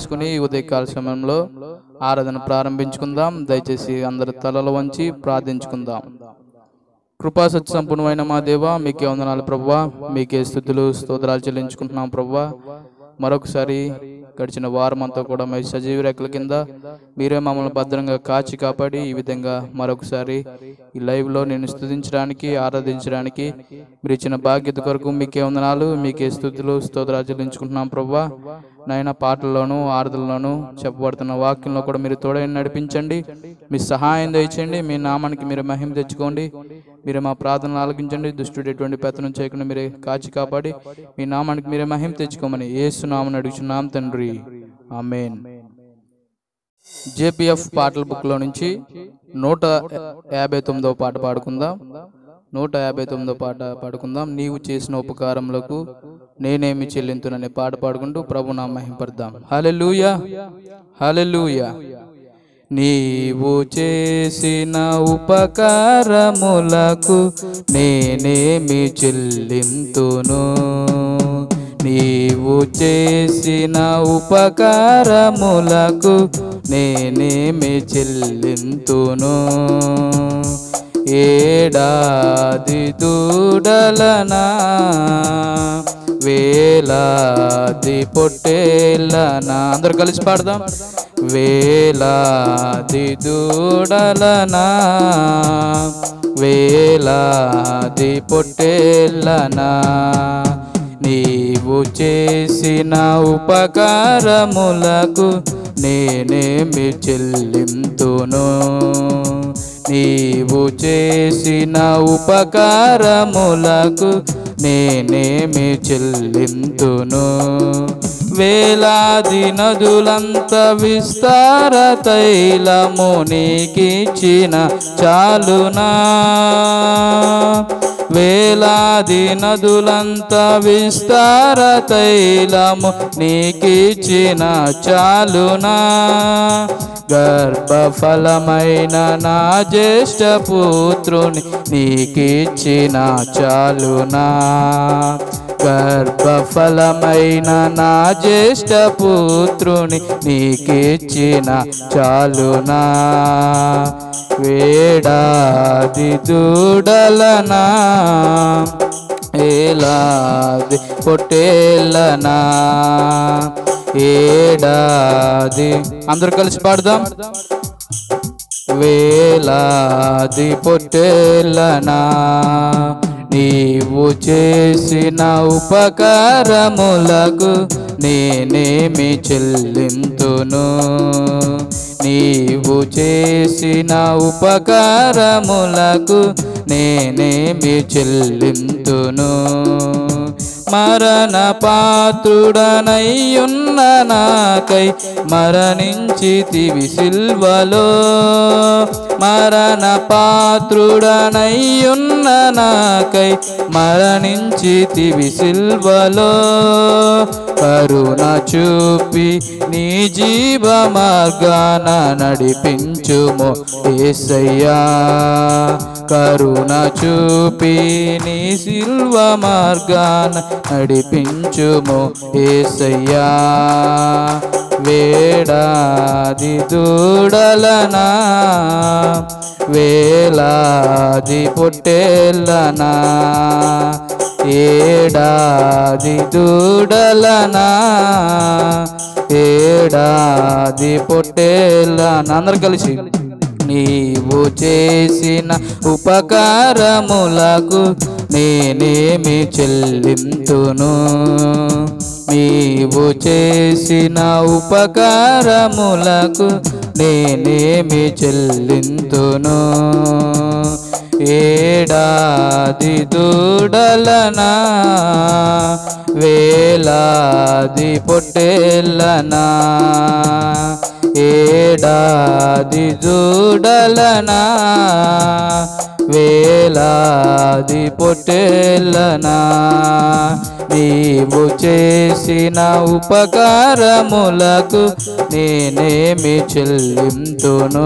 చేసుకుని ఈ ఉదయకాల సమయంలో ఆరాధన ప్రారంభించుకుందాం దయచేసి అందరి తలలు వంచి ప్రార్థించుకుందాం కృపా సత్య సంపూర్ణమైన మా దేవ మీకే వందనాలు ప్రభువా మీకే స్థుతులు స్తోత్రాలు చెల్లించుకుంటున్నాం ప్రభువా మరొకసారి గడిచిన వారం అంతా కూడా మీ సజీవ రెక్కల కింద మీరే మమ్మల్ని భద్రంగా కాచి కాపాడి ఈ విధంగా మరొకసారి ఈ లైవ్లో నేను స్తుతించడానికి ఆరాధించడానికి మీరు ఇచ్చిన బాధ్యత కొరకు మీకే వందనాలు మీకే స్థుతులు స్తోత్రాలు చెల్లించుకుంటున్నాం ప్రభువా నాయన పాటల్లోనూ ఆరాధనలోనూ చెప్పబడుతున్న వాక్యంలో కూడా మీరు తోడై నడిపించండి మీ సహాయం దయచేయండి మీ నామానికి మీరు మహిమ తెచ్చుకోండి మీరు మా ప్రార్థనలు ఆలకించండి దుష్టుడు ఎటువంటి పెత్తనం చేయకుండా మీరే కాచి కాపాడి మీ నామానికి మీరే మహిమ తెచ్చుకోమని ఏసు నామని అడుగుచున్నాం తండ్రి ఆమెన్ జేపీఎఫ్ పాటల బుక్లో నుంచి నూట యాభై తొమ్మిదవ పాట పాడుకుందాం నూట యాభై తొమ్మిదో పాట పాడుకుందాం నీవు చేసిన ఉపకారములకు నేనేమి చెల్లింతుననే పాట పాడుకుంటూ ప్రభు నా మహింపడదాం హల్లెలూయా హల్లెలూయా నీవు చేసిన ఉపకారములకు నేనేమి చెల్లింతును నీవు చేసిన ఉపకారములకు నేనేమి చెల్లింతును ఏడాది దూడలనా వేలాది పొట్టేలనా అందరు కలిసి పాడదాం వేలాది దూడలనా వేలాది పొట్టేలనా నీవు చేసిన ఉపకారములకు నేనేమి చెల్లింతును నీవు చేసిన ఉపకారములకు నేనేమి చెల్లింతును వేలాది నదులంత విస్తార తైలము నీకిచ్చిన చాలునా వేలాది నదులంత విస్తార తైలము నీకిచ్చిన చాలునా గర్భఫలమైన నా జ్యేష్ఠ పుత్రుని నీకిచ్చిన చాలునా గర్భఫలమైన నా జ్యేష్ఠ పుత్రుని నీకిచ్చిన చాలునా వేడాది దూడలనా ఏలాది పొట్టేలనా ఏడాది అందరు కలిసి పాడదాం వేలాది పొట్టేలనా నీవు చేసిన ఉపకారములకు నేనేమి చెల్లింతును నీవు చేసిన ఉపకారములకు నేనేమి చెల్లింతును మరణ పాత్రుడనయ్యున్న నాకై మరణించితివి సిల్వలో మరణ పాత్రుడనయ్యున్న నాకై మరణించితివి సిల్వలో కరుణ చూపి నీ జీవ మార్గాన నడిపించుము ఏసయ్యా కరుణ చూపి నీ సిల్వ మార్గాన నడిపించుము ఏసయ్యా వేడాది దూడలనా వేలాది పొట్టేలనా ఏడాది దూడలనా ఏడాది పొట్టేలనా అందరు కలిసి నీవు చేసిన ఉపకారములకు నేనేమి చెల్లింతును నీవు చేసిన ఉపకారములకు నేనేమి చెల్లింతును ఏడాది దూడలనా వేలాది పొట్టేలనా ఏడాది దూడలనా వేలాది పొట్టేలనా నీవు చేసిన ఉపకారములకు నేనేమి చెల్లింతును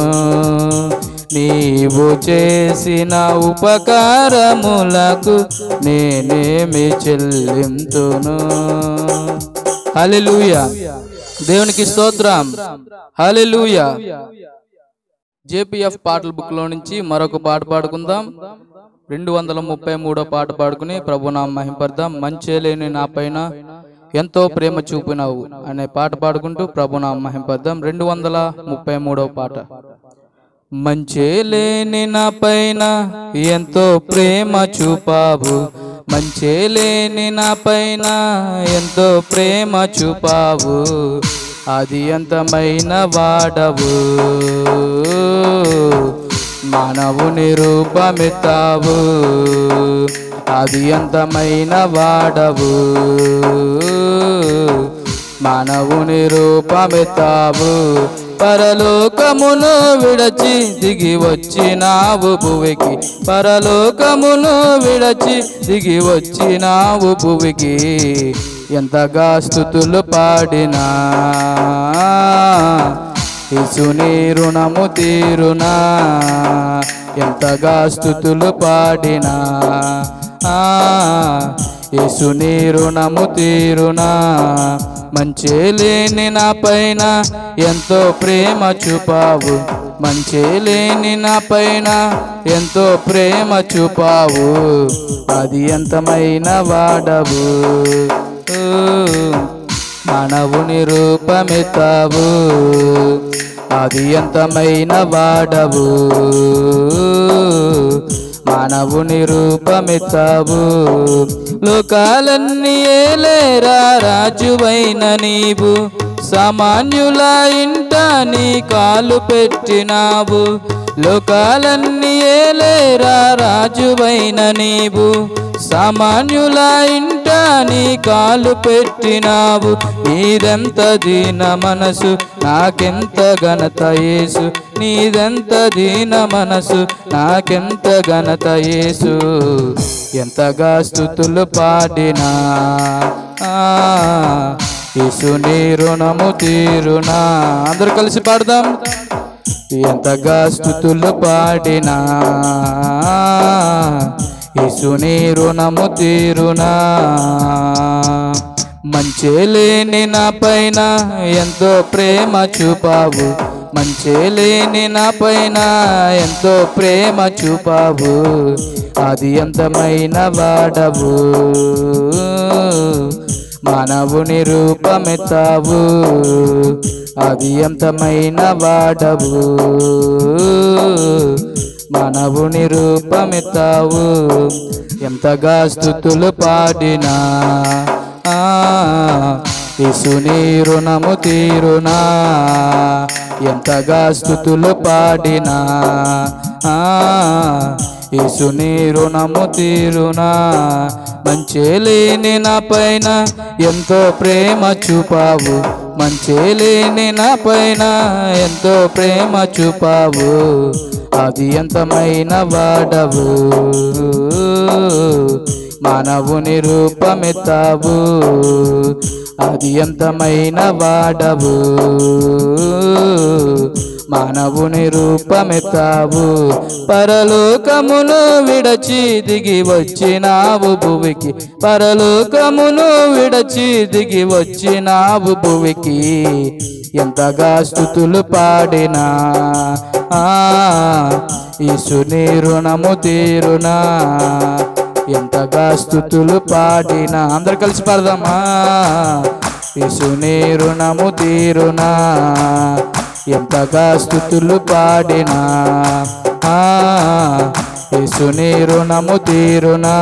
నీవు చేసిన ఉపకారములకు నేనేమి చెల్లింతును హల్లెలూయా దేవునికి స్తోత్రం హల్లెలూయా జేపీఎఫ్ పాటల బుక్ లో నుంచి మరొక పాట పాడుకుందాం రెండు వందల ముప్పై మూడో పాట పాడుకుని ప్రభునా మహింపర్దాం మంచే లేని నా పైన ఎంతో ప్రేమ చూపినావు అనే పాట పాడుకుంటూ ప్రభునా మహింపర్దాం రెండు వందల ముప్పై మూడో పాట మంచే లేని నా పైన ఎంతో ప్రేమ చూపావు మంచే లేని నా పైన ఎంతో ప్రేమ చూపావు అది ఎంతమైన వాడవు మానవుని రూపమెత్తావు అది ఎంతమైన వాడవు మానవుని రూపమెత్తావు పరలోకమును విడచి దిగి వచ్చినావు భువికి పరలోకమును విడచి దిగి వచ్చినావు భువికి ఎంతగా స్థుతులు పాడినా ఇసుని రుణము తీరునా ఎంతగా స్థుతులు పాడినా ఆ, యేసుని రుణము తీరునా మంచే లేని నా పైన ఎంతో ప్రేమ చూపావు మంచే లేని నా పైన ఎంతో ప్రేమ చూపావు అది ఎంతమైన వాడవు ఓ, మానవుని రూపమెత్తావు అది ఎంతమైన వాడవు మానవుని రూపమెత్తావు లోకాలన్నీ ఏలేరా రాజువైన నీవు సామాన్యుల ఇంట నీ కాలు పెట్టినావు లోకాలన్నీ ఏలేరా రాజువైన నీవు సామాన్యుల ఇంట నీ కాలు పెట్టినావు నీదెంత దీన మనసు నాకెంత ఘనత యేసు నీదెంత దీన మనసు నాకెంత ఘనత యేసు ఎంతగా స్థుతులు పాడినా ఆ, యేసు నీ రుణము తీరునా అందరు కలిసి పాడదాం ఎంతగా స్థుతులు పాడినా యేసుని రుణము తీరునా మంచే లేని నా పైన ఎంతో ప్రేమ చూపావు మంచే లేని నా పైన ఎంతో ప్రేమ చూపావు అది ఎంతమైన వాడవు మానవుని రూపమెత్తావు అది ఎంతమైన వాడవు మానవుని రూపమెత్తావు ఎంతగా స్థుతులు పాడినా ఆ, యేసుని రుణము తీరునా ఎంతగా స్థుతులు పాడినా ఆ, యేసుని రుణము తీరునా మంచే లేని నా పైన ఎంతో ప్రేమ చూపావు మంచే లేని నా పైన ఎంతో ప్రేమ చూపావు అది ఎంతమైన వాడవు మానవుని రూపమెత్తావు అది ఎంతమైన వాడవు మానవుని రూపమెత్తావు పరలోకమును విడచి దిగి వచ్చినావు భువికి పరలోకమును విడచి దిగి వచ్చినావు భువికి ఎంతగా స్థుతులు పాడినా ఆ ఈసుని రుణము తీరునా ఎంతగా స్థుతులు పాడినా అందరు కలిసి పాడదామా ఈసుని రుణము తీరునా ఎంతగా స్థుతులు పాడినా ఆ యేసుని రుణము తీరునా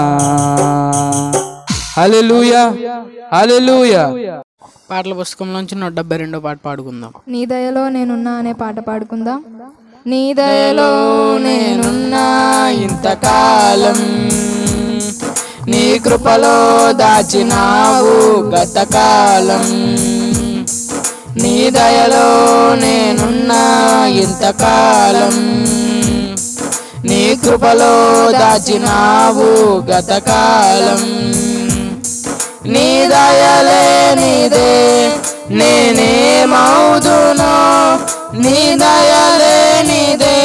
హల్లెలూయా హల్లెలూయా పాటల పుస్తకం నుంచి నూట డెబ్బై రెండో పాట పాడుకుందాం నీ దయలో నేనున్నా అనే పాట పాడుకుందాం నీ దయలో నేనున్నా ఇంతకాలం నీ కృపలో దాచినావు గతకాలం నీ దయలో నేనున్నా ఇంతకాలం నీ కృపలో దాచినావు గతకాలం నీ దయలే నీదే నేనేమవుదునో నీ దయలే నీదే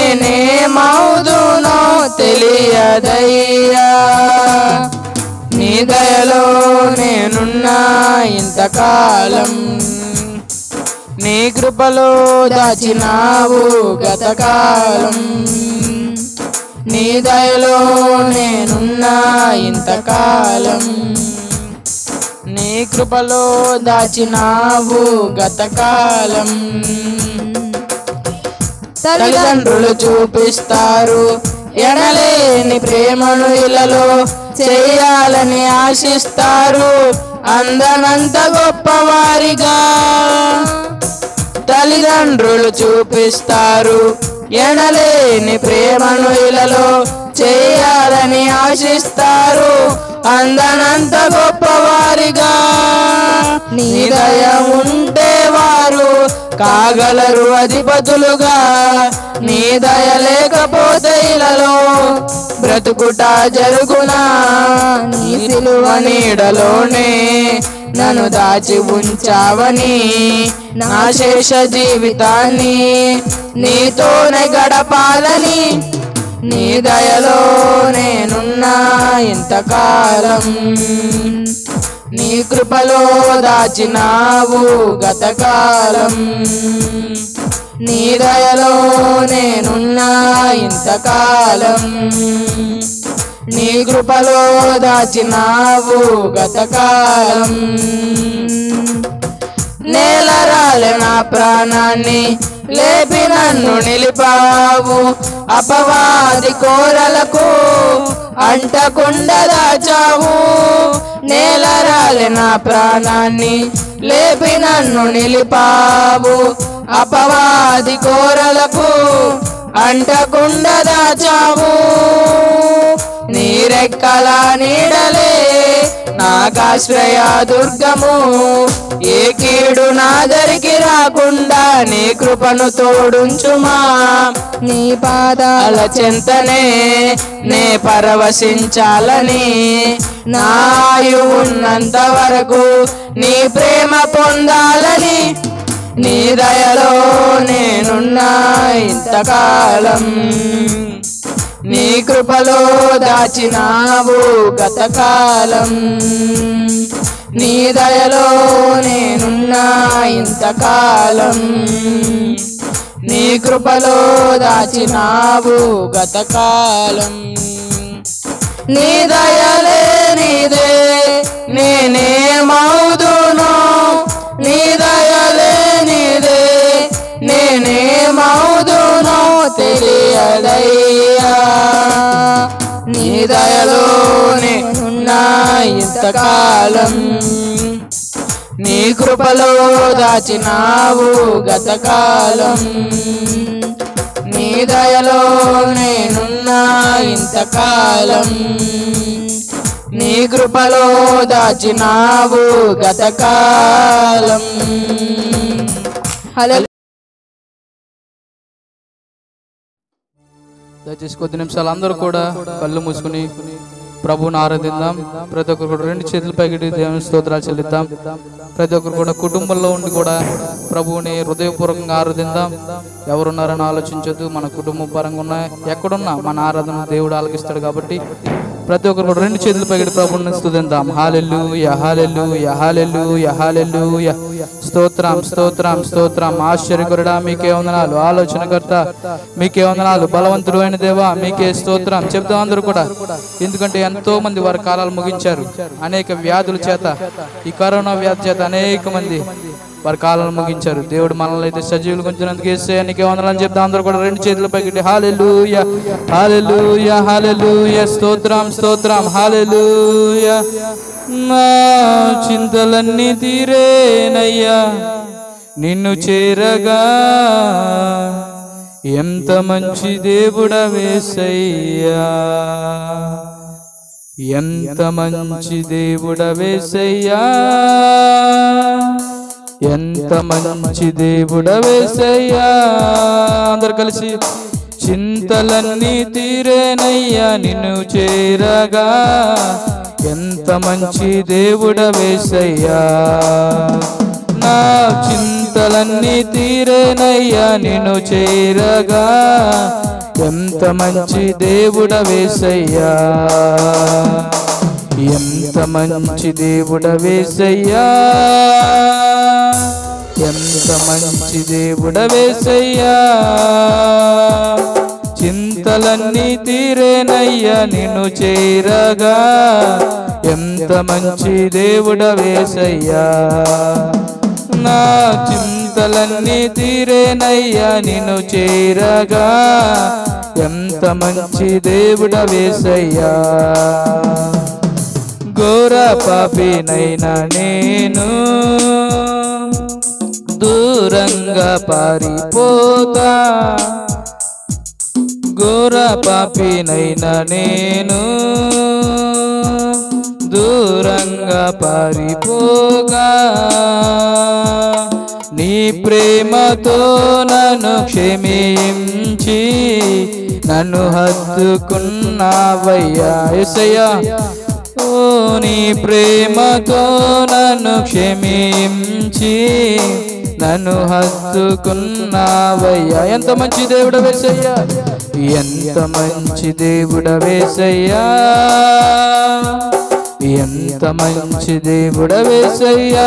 నేనేమవుదునో తెలియదయ్యా నీ దయలో నేనున్నా ఇంతకాలం నీ కృపలో దాచినావు గతకాలం నీ దయలో నేనున్నా ఇంతకాలం నీ కృపలో దాచినావు గతకాలం తల్లిదండ్రులు చూపిస్తారు ఎనలేని ప్రేమను ఇలలో చేయాలని ఆశిస్తారు అందనంత గొప్పవారిగా తల్లిదండ్రులు చూపిస్తారు ఎనలేని ప్రేమను ఇలలో చేయాలని ఆశిస్తారు అందనంత గొప్పవారిగా నీ దయ ఉంటే వారు కాగలరు అధిపతులుగా నీ దయ లేకపోతే ఇలలో బ్రతుకుట జరుగునా నీ సిలువ నీడలోనే నన్ను దాచి ఉంచావని నా శేష జీవితాన్ని నీతోనే గడపాలని నీ దయలో నేనున్నా ఇంతకాలం నీ కృపలో దాచినావు గతకాలం నీ దయలో నేనున్నా ఇంతకాలం నీ కృపలో దాచినావు గతకాలం నేల రాలే నా ప్రాణాన్ని లేపి నన్ను నిలిపావు అపవాది కోరలకు అంటకుండా దాచావు నేల రాలే నా ప్రాణాన్ని లేపి నన్ను నిలిపావు అపవాది కోరలకు అంటకుండా దాచావు నీరెక్కల నీడలే నాకాశ్రయ దుర్గము ఏ కీడు నాదరికి రాకుండా నీ కృపను తోడుంచుమా నీ పాదాల చెంతనే నే పరవశించాలని నాయు ఉన్నంత వరకు నీ ప్రేమ పొందాలని నీ దయలో నేనున్నా ఇంతకాలం నీ కృపలో దాచినావు గతకాలం నీ దయలో నేనున్నా ఇంతకాలం నీ కృపలో దాచినావు గతకాలం నీ దయలే నీదే నేనే మౌదును నీ దయలే నీదే నేనే మౌదును తెలియదయ్యా నీ దయలో నేనున్నా ఇంతకాలం నీ కృపలో దాచినావు గతకాలం నీ దయలో నేనున్నా ఇంతకాలం నీ కృపలో దాచినావు గతకాలం హలో దయచేసి కొద్ది నిమిషాలు అందరూ కూడా కళ్ళు మూసుకుని ప్రభువుని ఆరాధిద్దాం ప్రతి ఒక్కరు కూడా రెండు చేతులు పైకి దేవుని స్తోత్రాలు చెల్లిద్దాం ప్రతి ఒక్కరు కూడా కుటుంబంలో ఉండి కూడా ప్రభువుని హృదయపూర్వకంగా ఆరాధిద్దాం ఎవరున్నారని ఆలోచించొద్దు మన కుటుంబం పరంగా ఉన్న ఎక్కడున్నా మన ఆరాధన దేవుడు ఆలకిస్తాడు కాబట్టి ప్రతి ఒక్కరు కూడా రెండు చేతులు పైకి ప్రభువుని స్తుతిద్దాం హాలెల్లు యహాలెల్లు యహాలెల్లు యహాలెల్లు స్తోత్రం స్తోత్రం స్తోత్రం ఆశ్చర్యకరుడా మీకే వందనాలు ఆలోచనకర్త మీకే వందనాలు బలవంతుడు అయిన దేవా మీకే స్తోత్రం చెప్తాం అందరూ కూడా ఎందుకంటే ఎంతో మంది వారి కాలాలు ముగించారు అనేక వ్యాధుల చేత ఈ కరోనా వ్యాధి చేత అనేక మంది వారి కాలాలు ముగించారు దేవుడు మనల్ని అయితే సజీవులు కొంచెందుకు వేస్తే నీకే వందనాలు చెప్తాం అందరూ కూడా రెండు చేతుల పైకి హాలెలూయ హాలెలూయ హాలెలూయ స్తోత్రం స్తోత్రం హాలెలూయ నా చింతలన్నీ తీరేనయ్యా నిన్ను చేరగా ఎంత మంచి దేవుడ వేసయ్యా ఎంత మంచి దేవుడ వేసయ్యా ఎంత మంచి దేవుడ వేసయ్యా అందరు కలిసి చింతలన్నీ తీరేనయ్యా నిన్ను చేరగా ఎంత మంచి దేవుడ వేసయ్యా నా చింతలన్నీ తీరేనయ్యా నిన్ను చేరగా ఎంత మంచి దేవుడ వేసయ్యా ఎంత మంచి దేవుడవేసయ్యా ఎంత మంచి దేవుడవేసయ్యా చింతలన్నీ తీరేనయ్యా నిన్ను చేరగా ఎంత మంచి దేవుడవేసయ్యా నా చింతలన్నీ తీరేనయ్యా నిన్ను చేరగా ఎంత మంచి దేవుడవేసయ్యా ఘోర పాపినైనా నేను దూరంగా పారిపోతా ఘోర పాపినైనా నేను దూరంగా పారిపోగా నీ ప్రేమతో నన్ను క్షమించి నన్ను హత్తుకున్నావయ్యా ఎసయ్యా ఓ నీ ప్రేమతో నన్ను క్షమించి నన్ను హత్తుకున్నావయ్యా ఎంత మంచి దేవుడు వేసయ్యా ఎంత మంచి దేవుడు వేసయ్యా ఎంత మంచి దేవుడు వేసయ్యా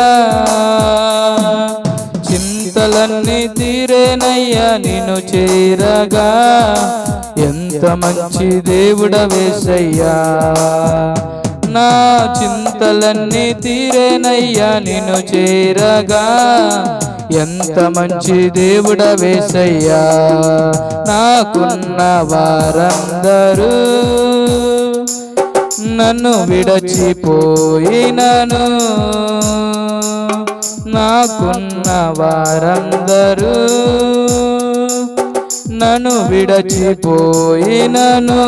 చింతలన్నీ తీరేనయ్యా నిన్ను చేరగా ఎంత మంచి దేవుడు వేసయ్యా నా చింతలన్నీ తీరేనయ్యా నిన్ను చేరగా ఎంత మంచి దేవుడ వేసయ్యా నాకున్న వారందరూ నన్ను విడచిపోయినను నాకున్న వారందరూ నన్ను విడచిపోయినను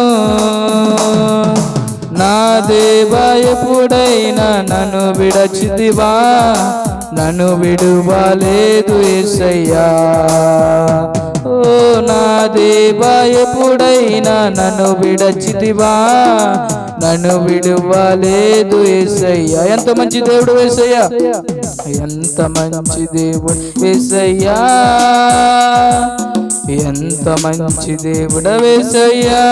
నా దేవా ఎప్పుడైనా నన్ను విడచిదివా నన్ను విడువలేదు ఏసయ్యా ఓ నా దేవా ఎప్పుడైనా నన్ను విడచిదివా నన్ను విడువలేదు ఏసయ్యా ఎంత మంచి దేవుడు వేసయ్యా ఎంత మంచి దేవుడు వేసయ్యా ఎంత మంచి దేవుడు వేసయ్యా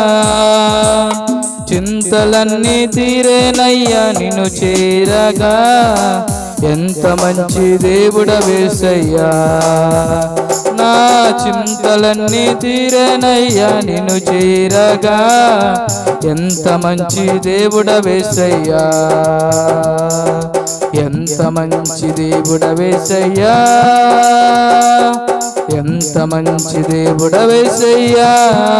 చింతలన్నీ తీరేనయ్యా నిన్ను చేరగా ఎంత మంచి దేవుడ వేసయ్యా నా చింతలన్నీ తీరేనయ్యా నిన్ను చేరగా ఎంత మంచి దేవుడ వేసయ్యా ఎంత మంచి దేవుడ వేసయ్యా ఎంత మంచి దేవుడ వేసయ్యా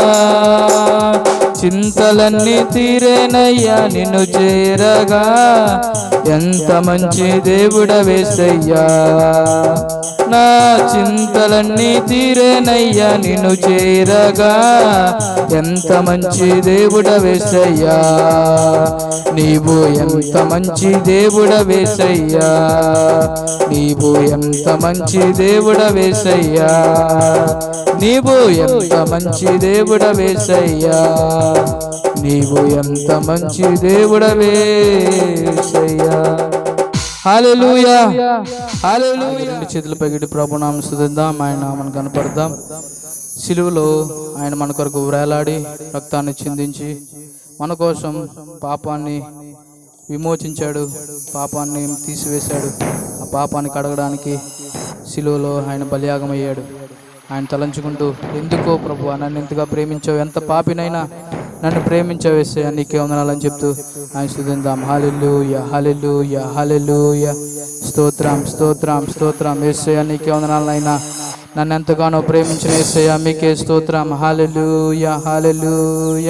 చింతలన్నీ తీరేనయ్యా నిన్ను చేరగా ఎంత మంచి దేవుడ వేసయ్యా నా చింతలన్నీ తీరేనయ్యా నిన్ను చేరగా ఎంత మంచి దేవుడ వేసయ్యా నీవు ఎంత మంచి దేవుడ వేసయ్యా నీవు ఎంత మంచి దేవుడ వేసయ్యా నీవు ఎంత మంచి దేవుడ వేసయ్యా నీవు ఎంత మంచి దేవుడ వేసయ్యా హల్లెలూయా హల్లెలూయా రెండు చేతుల పైకి ప్రభు నామం స్తుతిద్దాం ఆయన నామను కనపడదాం సిలువలో ఆయన మన కొరకు వేలాడి రక్తాన్ని చిందించి మన కోసం పాపాన్ని విమోచించాడు పాపాన్ని తీసివేశాడు ఆ పాపాన్ని కడగడానికి సిలువలో ఆయన బలియాగం అయ్యాడు ఆయన తలంచుకుంటూ ఎందుకో ప్రభు నన్ను ఇంతగా ప్రేమించావు ఎంత పాపినైనా నన్ను ప్రేమించవేసే నీకే వందనాలని చెప్తూ ఆయన స్థుతిద్దాం హాలెల్లుయ హాలెల్లుయ హాలెల్లుయ స్తోత్రం స్తోత్రం స్తోత్రం ఏసయ్య నీకే వందనాలనైనా నన్ను ఎంతగానో ప్రేమించిన ఏసయ్య మీకే స్తోత్రం హాలెల్లుయ హాలెల్లుయ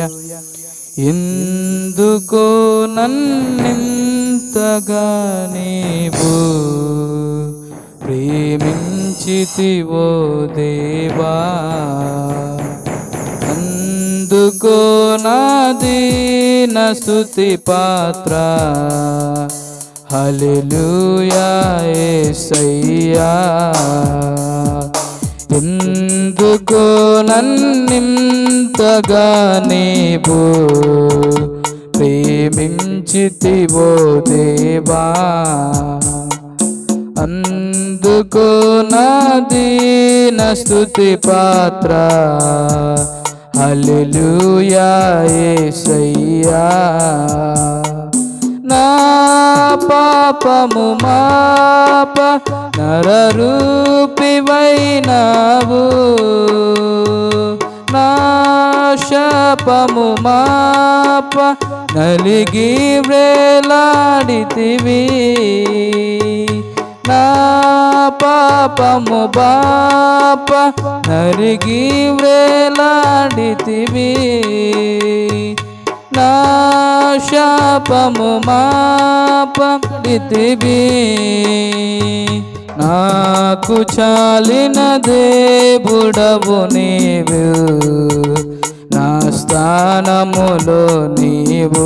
ఎందుకో నన్నింతగా నీవు ప్రేమించితివో దేవా అందుకో నాదీన స్తుతి పాత్ర హల్లెలూయా యేసయ్యా ఎందుకో నన్నింతగా నీవు ప్రేమించితివో దేవా అందుకో నాదీన స్తుతి పాత్ర హల్లెలూయా యేసయ్యా నా పాపము మాప నరరూపివైనావు నా శాపము మాప నలిగి వ్రేలాడితివి నా పాపము బాప నరిగి వ్రేలాడితివి నా శాపము మాపడితివి నాకు చాలిన దేవుడవు నీవు నా స్థానములో నీవు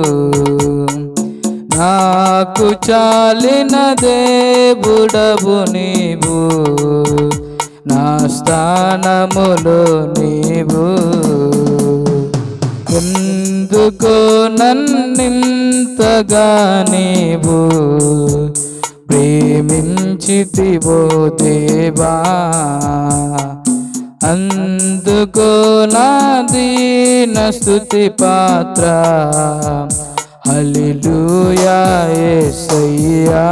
నాకు చాలిన దేవుడవు నీవు నా స్థానములో నీవు ఎందుకో నన్నింతగా నీవు ప్రేమించితివో దేవా అందుకో నా దీన స్థుతి పాత్ర హల్లెలూయా యేసయ్యా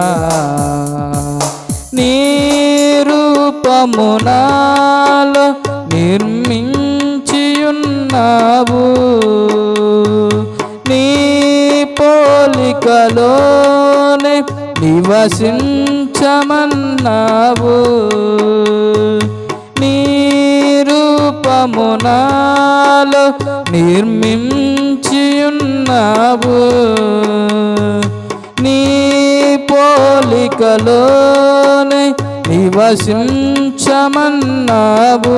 నీ రూపము నాలో నిర్మించియున్నావు నీ పోలికలోనే నివసించమన్నావు నీ రూపము నాలో నిర్మించియున్నావు నీ పోలికలోనే నివసించమన్నావు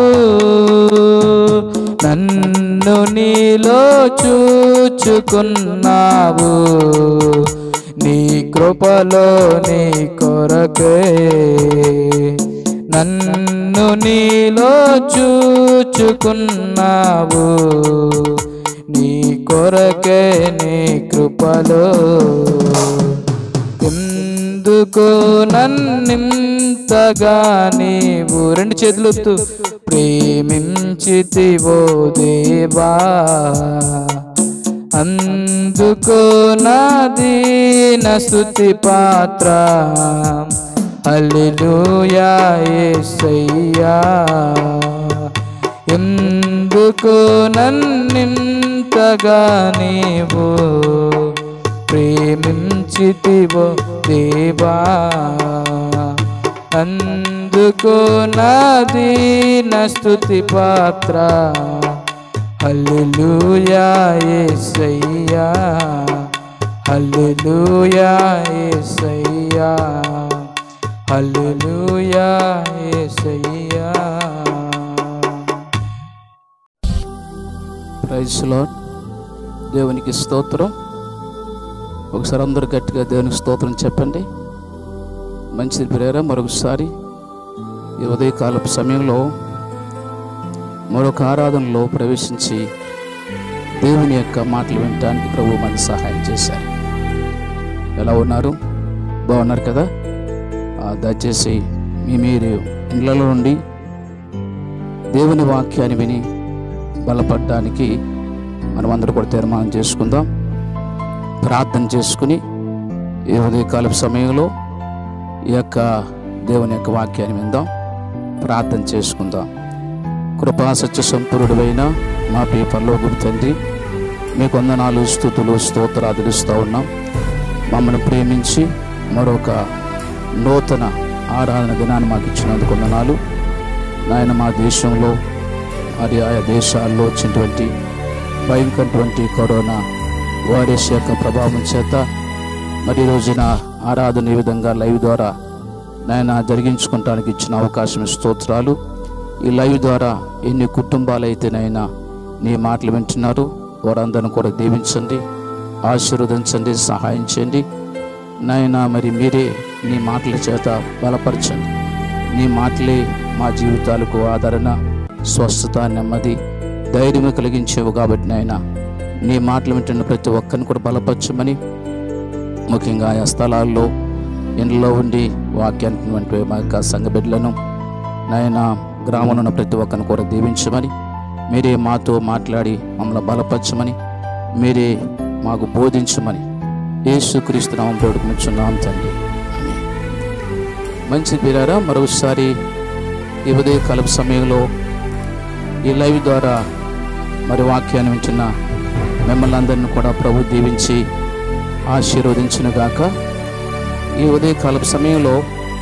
నన్ను నీలో చూచుకున్నావు నీ కృపలో నీ కొరకే నన్ను నీలో చూచుకున్నావు నీ కొరకే నీ కృపలో ఎందుకు నన్నింతగా నీవు రెండు చేతులొత్తు ప్రేమించితివో దేవా అందుకో నాదీన స్థుతి పాత్ర హల్లెలూయా యేసయ్యా ఎందుకు నన్నింతగా నీవు ప్రేమించితివో దేవా అందుకు నాదీన స్థుతి పాత్ర హల్లెలూయా యేసయ్యా హల్లెలూయా యేసయ్యా హల్లెలూయా యేసయ్యా ప్రైజ్ లార్డ్ దేవునికి స్తోత్రం ఒకసారి అందరూ గట్టిగా దేవునికి స్తోత్రం చెప్పండి మంచిది ప్రేర మరొకసారి ఈ ఉదయకాలపు సమయంలో మరొక ఆరాధనలో ప్రవేశించి దేవుని యొక్క మాటలు వినటానికి ప్రభు మనకి సహాయం చేశారు ఎలా ఉన్నారు బాగున్నారు కదా ఆ, దయచేసి మీ మీరు ఇళ్ళలో నుండి దేవుని వాక్యాన్ని విని బలపడడానికి మనం అందరూ కూడా తీర్మానం చేసుకుందాం ప్రార్థన చేసుకుని ఈ ఉదయకాలపు సమయంలో ఈ యొక్క దేవుని యొక్క వాక్యాన్ని విందాం ప్రార్థన చేసుకుందాం కృపా సత్య సంపూర్ణుడైన మా పేపర్లో గురి తండ్రి మీ కొందనాలు స్థుతులు స్తోత్రాదులు ఇస్తూ ఉన్నాం మమ్మల్ని ప్రేమించి మరొక నూతన ఆరాధన దినాన్ని మాకు ఇచ్చినందుకు వందనాలు నాయన మా దేశంలో మరి ఆయా దేశాల్లో వచ్చినటువంటి భయంకరటువంటి కరోనా వైరస్ యొక్క ప్రభావం చేత మరి ఈ రోజున ఆరాధన ఈ విధంగా లైవ్ ద్వారా నాయన జరిగించుకోవటానికి ఇచ్చిన అవకాశం స్తోత్రాలు ఈ లైవ్ ద్వారా ఎన్ని కుటుంబాలు అయితేనైనా నీ మాటలు వింటున్నారు వారందరిని కూడా దీవించండి ఆశీర్వదించండి సహాయం చేయండి నాయన మరి మీరే నీ మాటల చేత బలపరచండి నీ మాటలే మా జీవితాలకు ఆదరణ స్వస్థత నెమ్మది ధైర్యం కలిగించేవు కాబట్టి నాయన నీ మాటలు వింటున్న ప్రతి ఒక్కరిని కూడా బలపరచమని ముఖ్యంగా ఆయా స్థలాల్లో ఇంట్లో ఉండి వాక్యానికి వంటి మా యొక్క సంఘ బిడ్డలను నాయన గ్రామంలో ఉన్న ప్రతి ఒక్కరిని కూడా దీవించమని మీరే మాతో మాట్లాడి మమ్మల్ని బలపరచమని మీరే మాకు బోధించమని యేసుక్రీస్తు నామం వేడుకొనుచున్నాం తండ్రి మంచి పేరారా మరోసారి ఈ ఉదయ కాలపు సమయంలో ఈ లైవ్ ద్వారా మరి వాక్యాన్ని వింటున్న మిమ్మల్ని అందరిని కూడా ప్రభు దీవించి ఆశీర్వదించిన గాక ఈ ఉదయకాలపు సమయంలో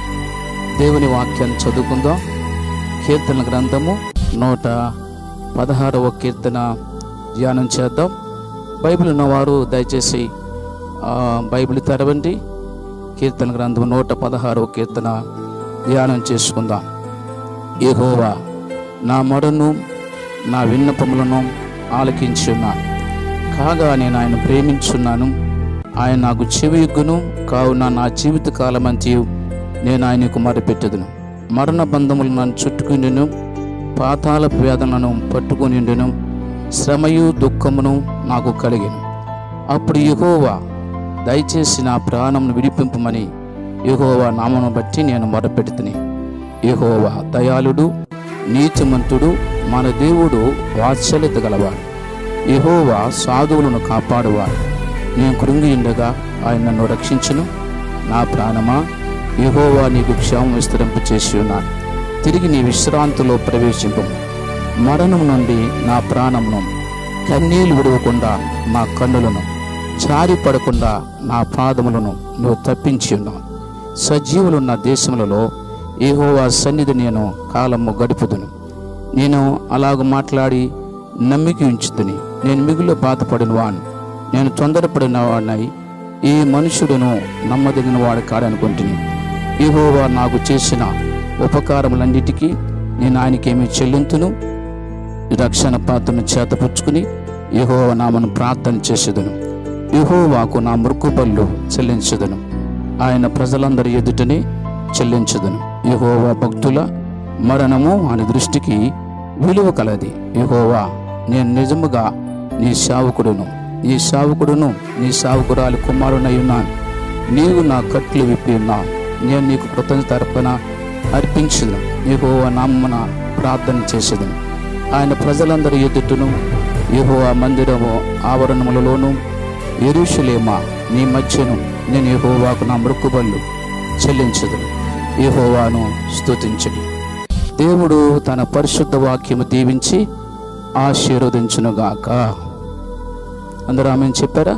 దేవుని వాక్యాన్ని చదువుకుందాం కీర్తన గ్రంథము నూట పదహారవ కీర్తన ధ్యానం చేద్దాం బైబిల్ ఉన్నవారు దయచేసి ఆ, బైబిల్ తెరవండి కీర్తన గ్రంథం నూట పదహారవ కీర్తన ధ్యానం చేసుకుందాం యెహోవా నా మొరను నా విన్నపములను ఆలకించున్నాను కాగా నేను ఆయన ప్రేమించున్నాను ఆయన నాకు చెవియొగ్గును కావున నా జీవిత కాలమంతయు నేను ఆయనకు మొరపెట్టదును మరణ బంధములు నన్ను చుట్టుకునిను పాతాల వేదనను పట్టుకునిండును శ్రమయు దుఃఖమును నాకు కలిగిను అప్పుడు యెహోవా దయచేసి నా ప్రాణమును విడిపింపమని యెహోవా నామను బట్టి నేను మొరపెడుతుని యెహోవా దయాళుడు నీతిమంతుడు మన దేవుడు వాత్సల్యత గలవాడు యెహోవా సాధువులను కాపాడువాడు నేను కృంగి ఉండగా ఆయన నన్ను రక్షించును నా ప్రాణమా యెహోవా నీకు క్షేమం విస్తరింప చేసి ఉన్నాను తిరిగి నీ విశ్రాంతిలో ప్రవేశింపు మరణం నుండి నా ప్రాణమును కన్నీళ్లు విడవకుండా నా కన్నులను జారి పడకుండా నా పాదములను నువ్వు తప్పించి ఉన్నావు సజీవులున్న దేశములలో ఏహోవా సన్నిధి నేను కాలము గడుపుదును నేను అలాగ మాట్లాడి నమ్మిక ఉంచుతుని నేను మిగులు బాధపడిన వాను నేను తొందరపడిన వాడినై ఈ మనుషుడును నమ్మదగిన వాడు కాడనుకుంటుని యెహోవా నాకు చేసిన ఉపకారములన్నిటికీ నేను ఆయనకేమి చెల్లింతును రక్షణ పాత్రను చేతపుచ్చుకుని యెహోవ నామను ప్రార్థన చేసేదను యెహోవాకు నా మృక్కుబళ్ళు చెల్లించదను ఆయన ప్రజలందరి ఎదుటనే చెల్లించదను యెహోవా భక్తుల మరణము అని దృష్టికి విలువ కలది యెహోవా నేను నిజముగా నీ సేవకుడును నీ సేవకుడును నీ సేవకురాలి కుమారునై ఉన్నాను నీవు నా కట్లు విప్పి ఉన్నావు నేను నీకు కృతజ్ఞత అర్పణ అర్పించదు యెహోవా నామమున ప్రార్థన చేసేదను ఆయన ప్రజలందరి ఎదుటను యెహోవా మందిరము ఆవరణములలోను ఎరుషులేమా నీ మధ్యను నేను యెహోవాకు నా మృక్కుబళ్ళు చెల్లించదును యెహోవాను స్తుతించడు దేవుడు తన పరిశుద్ధ వాక్యము దీవించి ఆశీర్వదించునుగాక అందరూ ఆమె చెప్పారా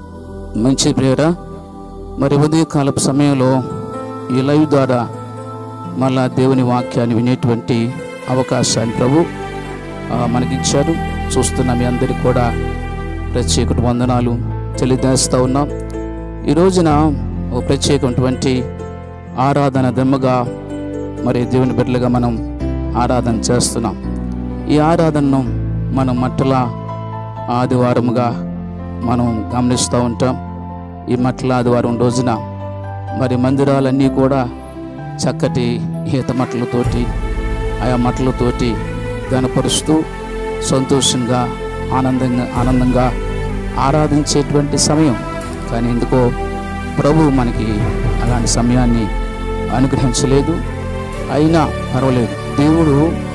మంచి ప్రేరా మరి ఉదయకాలపు సమయంలో ఈ లైవ్ ద్వారా మళ్ళా దేవుని వాక్యాన్ని వినేటువంటి అవకాశాన్ని ప్రభు ఆ, మనకిచ్చారు చూస్తున్న మీ అందరికీ కూడా ప్రత్యేక వందనాలు తెలియజేస్తూ ఉన్నాం ఈ రోజున ఓ ప్రత్యేకమైనటువంటి ఆరాధన దిమ్మగా మరి దేవుని బిడ్డలుగా మనం ఆరాధన చేస్తున్నాం ఈ ఆరాధనను మనం మట్టల ఆదివారముగా మనం గమనిస్తూ ఉంటాం ఈ మట్టల ఆదివారం రోజున మరి మందిరాలన్నీ కూడా చక్కటి ఈత మట్టలతోటి ఆయా మట్టలతోటి గనపరుస్తూ సంతోషంగా ఆనందంగా ఆనందంగా ఆరాధించేటువంటి సమయం కానీ ఎందుకో ప్రభు మనకి అలాంటి సమయాన్ని అనుగ్రహించలేదు అయినా పర్వాలేదు దేవుడు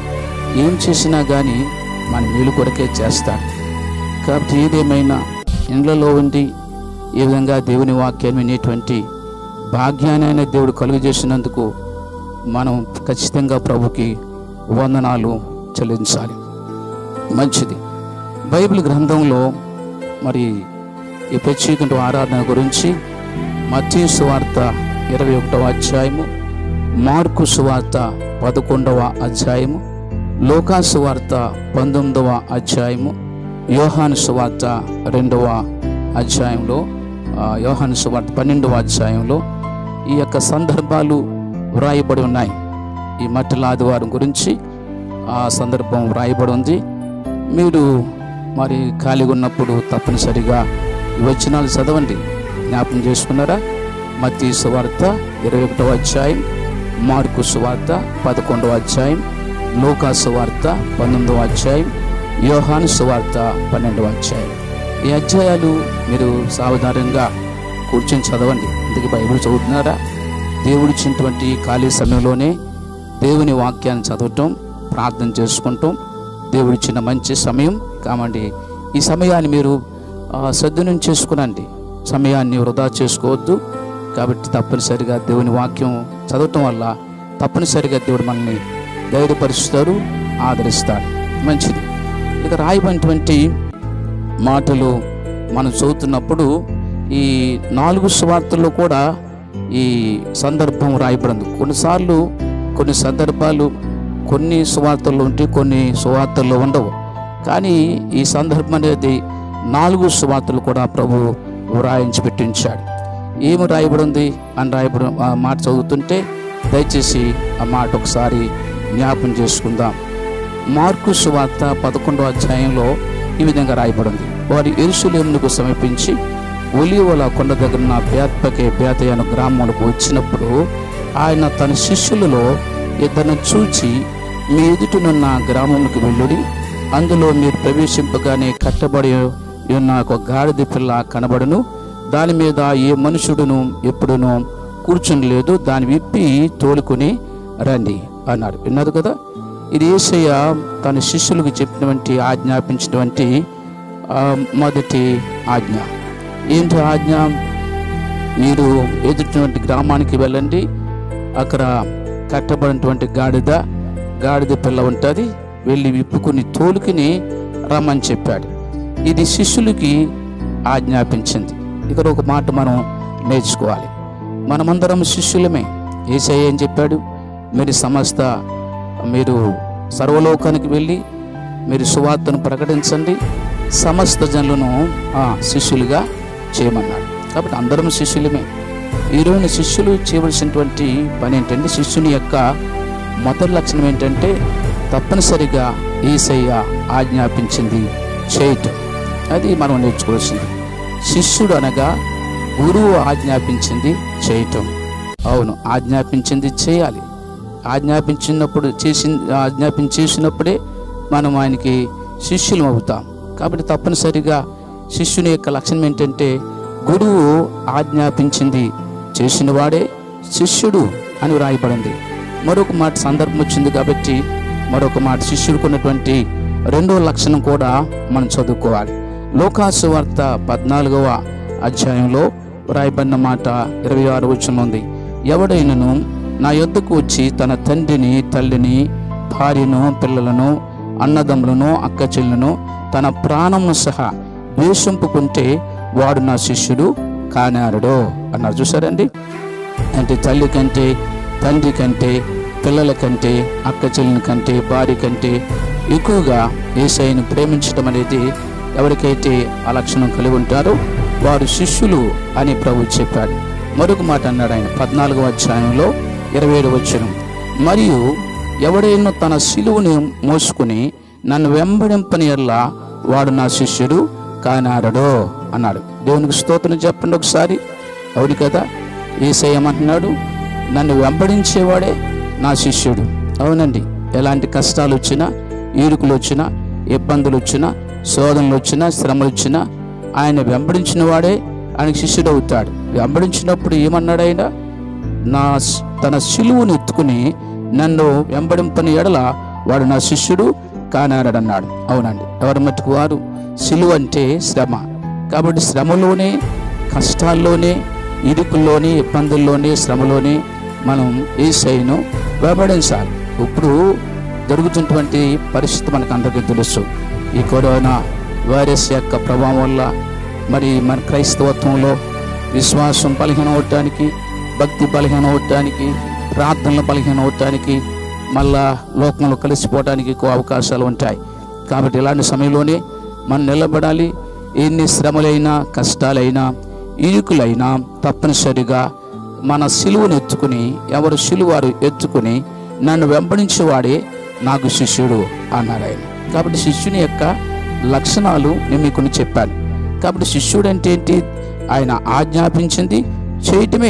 ఏం చేసినా కానీ మన మేలు కొరకే చేస్తాడు కాబట్టి ఏదేమైనా ఇండ్లలో ఉండి ఈ విధంగా దేవుని వాక్యాన్ని వినేటువంటి భాగ్యాన్ని అయిన దేవుడు కలుగు చేసినందుకు మనం ఖచ్చితంగా ప్రభుకి వందనాలు చెల్లించాలి మంచిది బైబిల్ గ్రంథంలో మరి ఈ ప్రత్యేక ఆరాధన గురించి మత్తయి సువార్త ఇరవై ఒకటవ అధ్యాయము మార్కు సువార్త పదకొండవ అధ్యాయము లోకా సువార్త పంతొమ్మిదవ అధ్యాయము యోహాను సువార్త రెండవ అధ్యాయంలో ఆ, యోహాను సువార్త పన్నెండవ అధ్యాయంలో ఈ యొక్క సందర్భాలు వ్రాయబడి ఉన్నాయి ఈ మట్టల ఆదివారం గురించి ఆ సందర్భం వ్రాయబడి ఉంది మీరు మరి ఖాళీగా ఉన్నప్పుడు తప్పనిసరిగా ఈ వచనాలు చదవండి జ్ఞాపకం చేసుకున్నారా మత్తీ సువార్త ఇరవై ఒకటవ అధ్యాయం మార్కు సువార్త పదకొండవ అధ్యాయం లోకా సువార్త పంతొమ్మిదవ అధ్యాయం యోహాను సువార్త పన్నెండవ అధ్యాయం ఈ అధ్యాయాలు మీరు సావధానంగా కూర్చొని చదవండి ఇందుకు బైబిల్ చదువుతున్నారా దేవుడిచ్చినటువంటి ఖాళీ సమయంలోనే దేవుని వాక్యాన్ని చదవటం ప్రార్థన చేసుకుంటాం దేవుడిచ్చిన మంచి సమయం కాబట్టి ఈ సమయాన్ని మీరు ఆ, సద్వినియోగం చేసుకునండి సమయాన్ని వృధా చేసుకోవద్దు కాబట్టి తప్పనిసరిగా దేవుని వాక్యం చదవటం వల్ల తప్పనిసరిగా దేవుడు మనల్ని ధైర్యపరుస్తాడు ఆదరిస్తాడు మంచిది ఇక రాయబడినటువంటి మాటలు మనం చదువుతున్నప్పుడు ఈ నాలుగు సువార్తల్లో కూడా ఈ సందర్భం రాయబడింది కొన్నిసార్లు కొన్ని సందర్భాలు కొన్ని సువార్తల్లో ఉంటే కొన్ని సువార్తల్లో ఉండవు కానీ ఈ సందర్భం అనేది నాలుగు సువార్తలు కూడా ప్రభు వ్రాయించి పెట్టించాడు ఏమి రాయబడింది అని రాయబడి ఆ మాట చదువుతుంటే దయచేసి ఆ మాట ఒకసారి జ్ఞాపం చేసుకుందాం మార్కు సువార్త పదకొండో అధ్యాయంలో ఈ విధంగా రాయబడింది వారు ఎరుసలేమునకు సమీపించి ఒలివల కొండ దగ్గర బేత్పకే బేతయ్యను గ్రామంలోకి వచ్చినప్పుడు ఆయన తన శిష్యులలో ఇద్దరిని చూచి మీ ఎదుటనున్న గ్రామంలోకి వెళ్ళుడి అందులో మీరు ప్రవేశింపగానే కట్టబడి ఉన్న ఒక గాడిద పిల్ల కనబడును దాని మీద ఏ మనుషుడును ఎప్పుడును కూర్చుని లేదు దాన్ని విప్పి తోలుకొని రండి అన్నాడు విన్నారు కదా ఇది ఏసయ్య తన శిష్యులకు చెప్పినటువంటి ఆజ్ఞాపించినటువంటి ఆ, మొదటి ఆజ్ఞ ఏంటి ఆజ్ఞ మీరు ఎదుటినటువంటి గ్రామానికి వెళ్ళండి అక్కడ కట్టబడినటువంటి గాడిద గాడిద పిల్ల ఉంటుంది వెళ్ళి విప్పుకుని తోలుకుని రమ్మని చెప్పాడు ఇది శిష్యులకి ఆజ్ఞాపించింది ఇక్కడ ఒక మాట మనం నేర్చుకోవాలి మనమందరం శిష్యులమే ఏసయ్య ఏం చెప్పాడు మీరు సమస్త మీరు సర్వలోకానికి వెళ్ళి మీరు సువార్తను ప్రకటించండి సమస్త జనులను ఆ, శిష్యులుగా చేయమన్నాడు కాబట్టి అందరం శిష్యులమే ఈరోజు శిష్యులు చేయవలసినటువంటి పని ఏంటంటే శిష్యుని యొక్క మొదటి లక్షణం ఏంటంటే తప్పనిసరిగా ఈసయ్య ఆజ్ఞాపించింది చేయటం అది మనం నేర్చుకోవాల్సింది శిష్యుడు అనగా గురువు ఆజ్ఞాపించింది చేయటం అవును ఆజ్ఞాపించింది చేయాలి ఆజ్ఞాపించినప్పుడు చేసి ఆజ్ఞాపించేసినప్పుడే మనం ఆయనకి శిష్యులం అవుతాం కాబట్టి తప్పనిసరిగా శిష్యుని యొక్క లక్షణం ఏంటంటే గురువు ఆజ్ఞాపించింది చేసిన వాడే శిష్యుడు అని వ్రాయబడింది మరొక మాట సందర్భం వచ్చింది కాబట్టి మరొక మాట శిష్యుడికి ఉన్నటువంటి రెండో లక్షణం కూడా మనం చదువుకోవాలి లోకాసు వార్త పద్నాలుగవ అధ్యాయంలో వ్రాయబడిన మాట ఇరవై ఆరు వచ్చిన ఉంది ఎవడైనను నా యొద్దకు వచ్చి తన తండ్రిని తల్లిని భార్యను పిల్లలను అన్నదమ్ములను అక్క చెల్లెలను తన ప్రాణమును సహా ద్వేషింపుకుంటే వాడు నా శిష్యుడు కానారడో అన్నారు చూసారండి అంటే తల్లి కంటే తండ్రి కంటే పిల్లల కంటే అక్క చెల్లిని కంటే భార్య కంటే ఎక్కువగా ఏసైను ప్రేమించడం అనేది ఎవరికైతే ఆ లక్షణం కలిగి ఉంటారో వారు శిష్యులు అని ప్రభు చెప్పాడు మరొక మాట అన్నాడు ఆయన పద్నాలుగవ అధ్యాయంలో ఇరవై ఏడు వచ్చిన మరియు ఎవడైనా తన శిలువుని మోసుకుని నన్ను వెంబడింపని ఎల్లా వాడు నా శిష్యుడు కానారడో అన్నాడు దేవునికి స్తోత్రం చెప్పండి ఒకసారి అవును కదా ఏసయ్యమంటున్నాడు నన్ను వెంబడించేవాడే నా శిష్యుడు అవునండి ఎలాంటి కష్టాలు వచ్చినా ఈడుకులు వచ్చినా ఇబ్బందులు వచ్చినా శోధనలు వచ్చినా శ్రమలు వచ్చినా ఆయన వెంబడించిన వాడే ఆయనకి శిష్యుడు అవుతాడు వెంబడించినప్పుడు ఏమన్నాడు ఆయన నా స్- తన శిలువును ఎత్తుకుని నన్ను వెంబడింపని ఎడల వాడు నా శిష్యుడు కానారడన్నాడు అవునండి ఎవరి మట్టుకు వారు శిలువ అంటే శ్రమ కాబట్టి శ్రమలోనే కష్టాల్లోనే ఇరుకుల్లోనే ఇబ్బందుల్లోనే శ్రమలోనే మనం ఏసైను వెంబడించాలి ఇప్పుడు జరుగుతున్నటువంటి పరిస్థితి మనకు అందరికీ తెలుసు ఈ కరోనా వైరస్ యొక్క ప్రభావం వల్ల మరి మన క్రైస్తవత్వంలో విశ్వాసం బలహీనం అవటానికి భక్తి బలహీనం అవటానికి ప్రార్థనలు బలహీనం అవటానికి మళ్ళా లోకంలో కలిసిపోవడానికి ఎక్కువ అవకాశాలు ఉంటాయి కాబట్టి ఇలాంటి సమయంలోనే మనం నిలబడాలి ఎన్ని శ్రమలైనా కష్టాలైనా ఇరుకులైనా తప్పనిసరిగా మన సిలువను ఎత్తుకుని ఎవరు సిలువారు ఎత్తుకుని నన్ను వెంబడించేవాడే నాకు శిష్యుడు అన్నాడు ఆయన కాబట్టి శిష్యుని యొక్క లక్షణాలు నేను మీకు కొన్ని చెప్పాను కాబట్టి శిష్యుడు అంటే ఏంటి ఆయన ఆజ్ఞాపించింది చేయటమే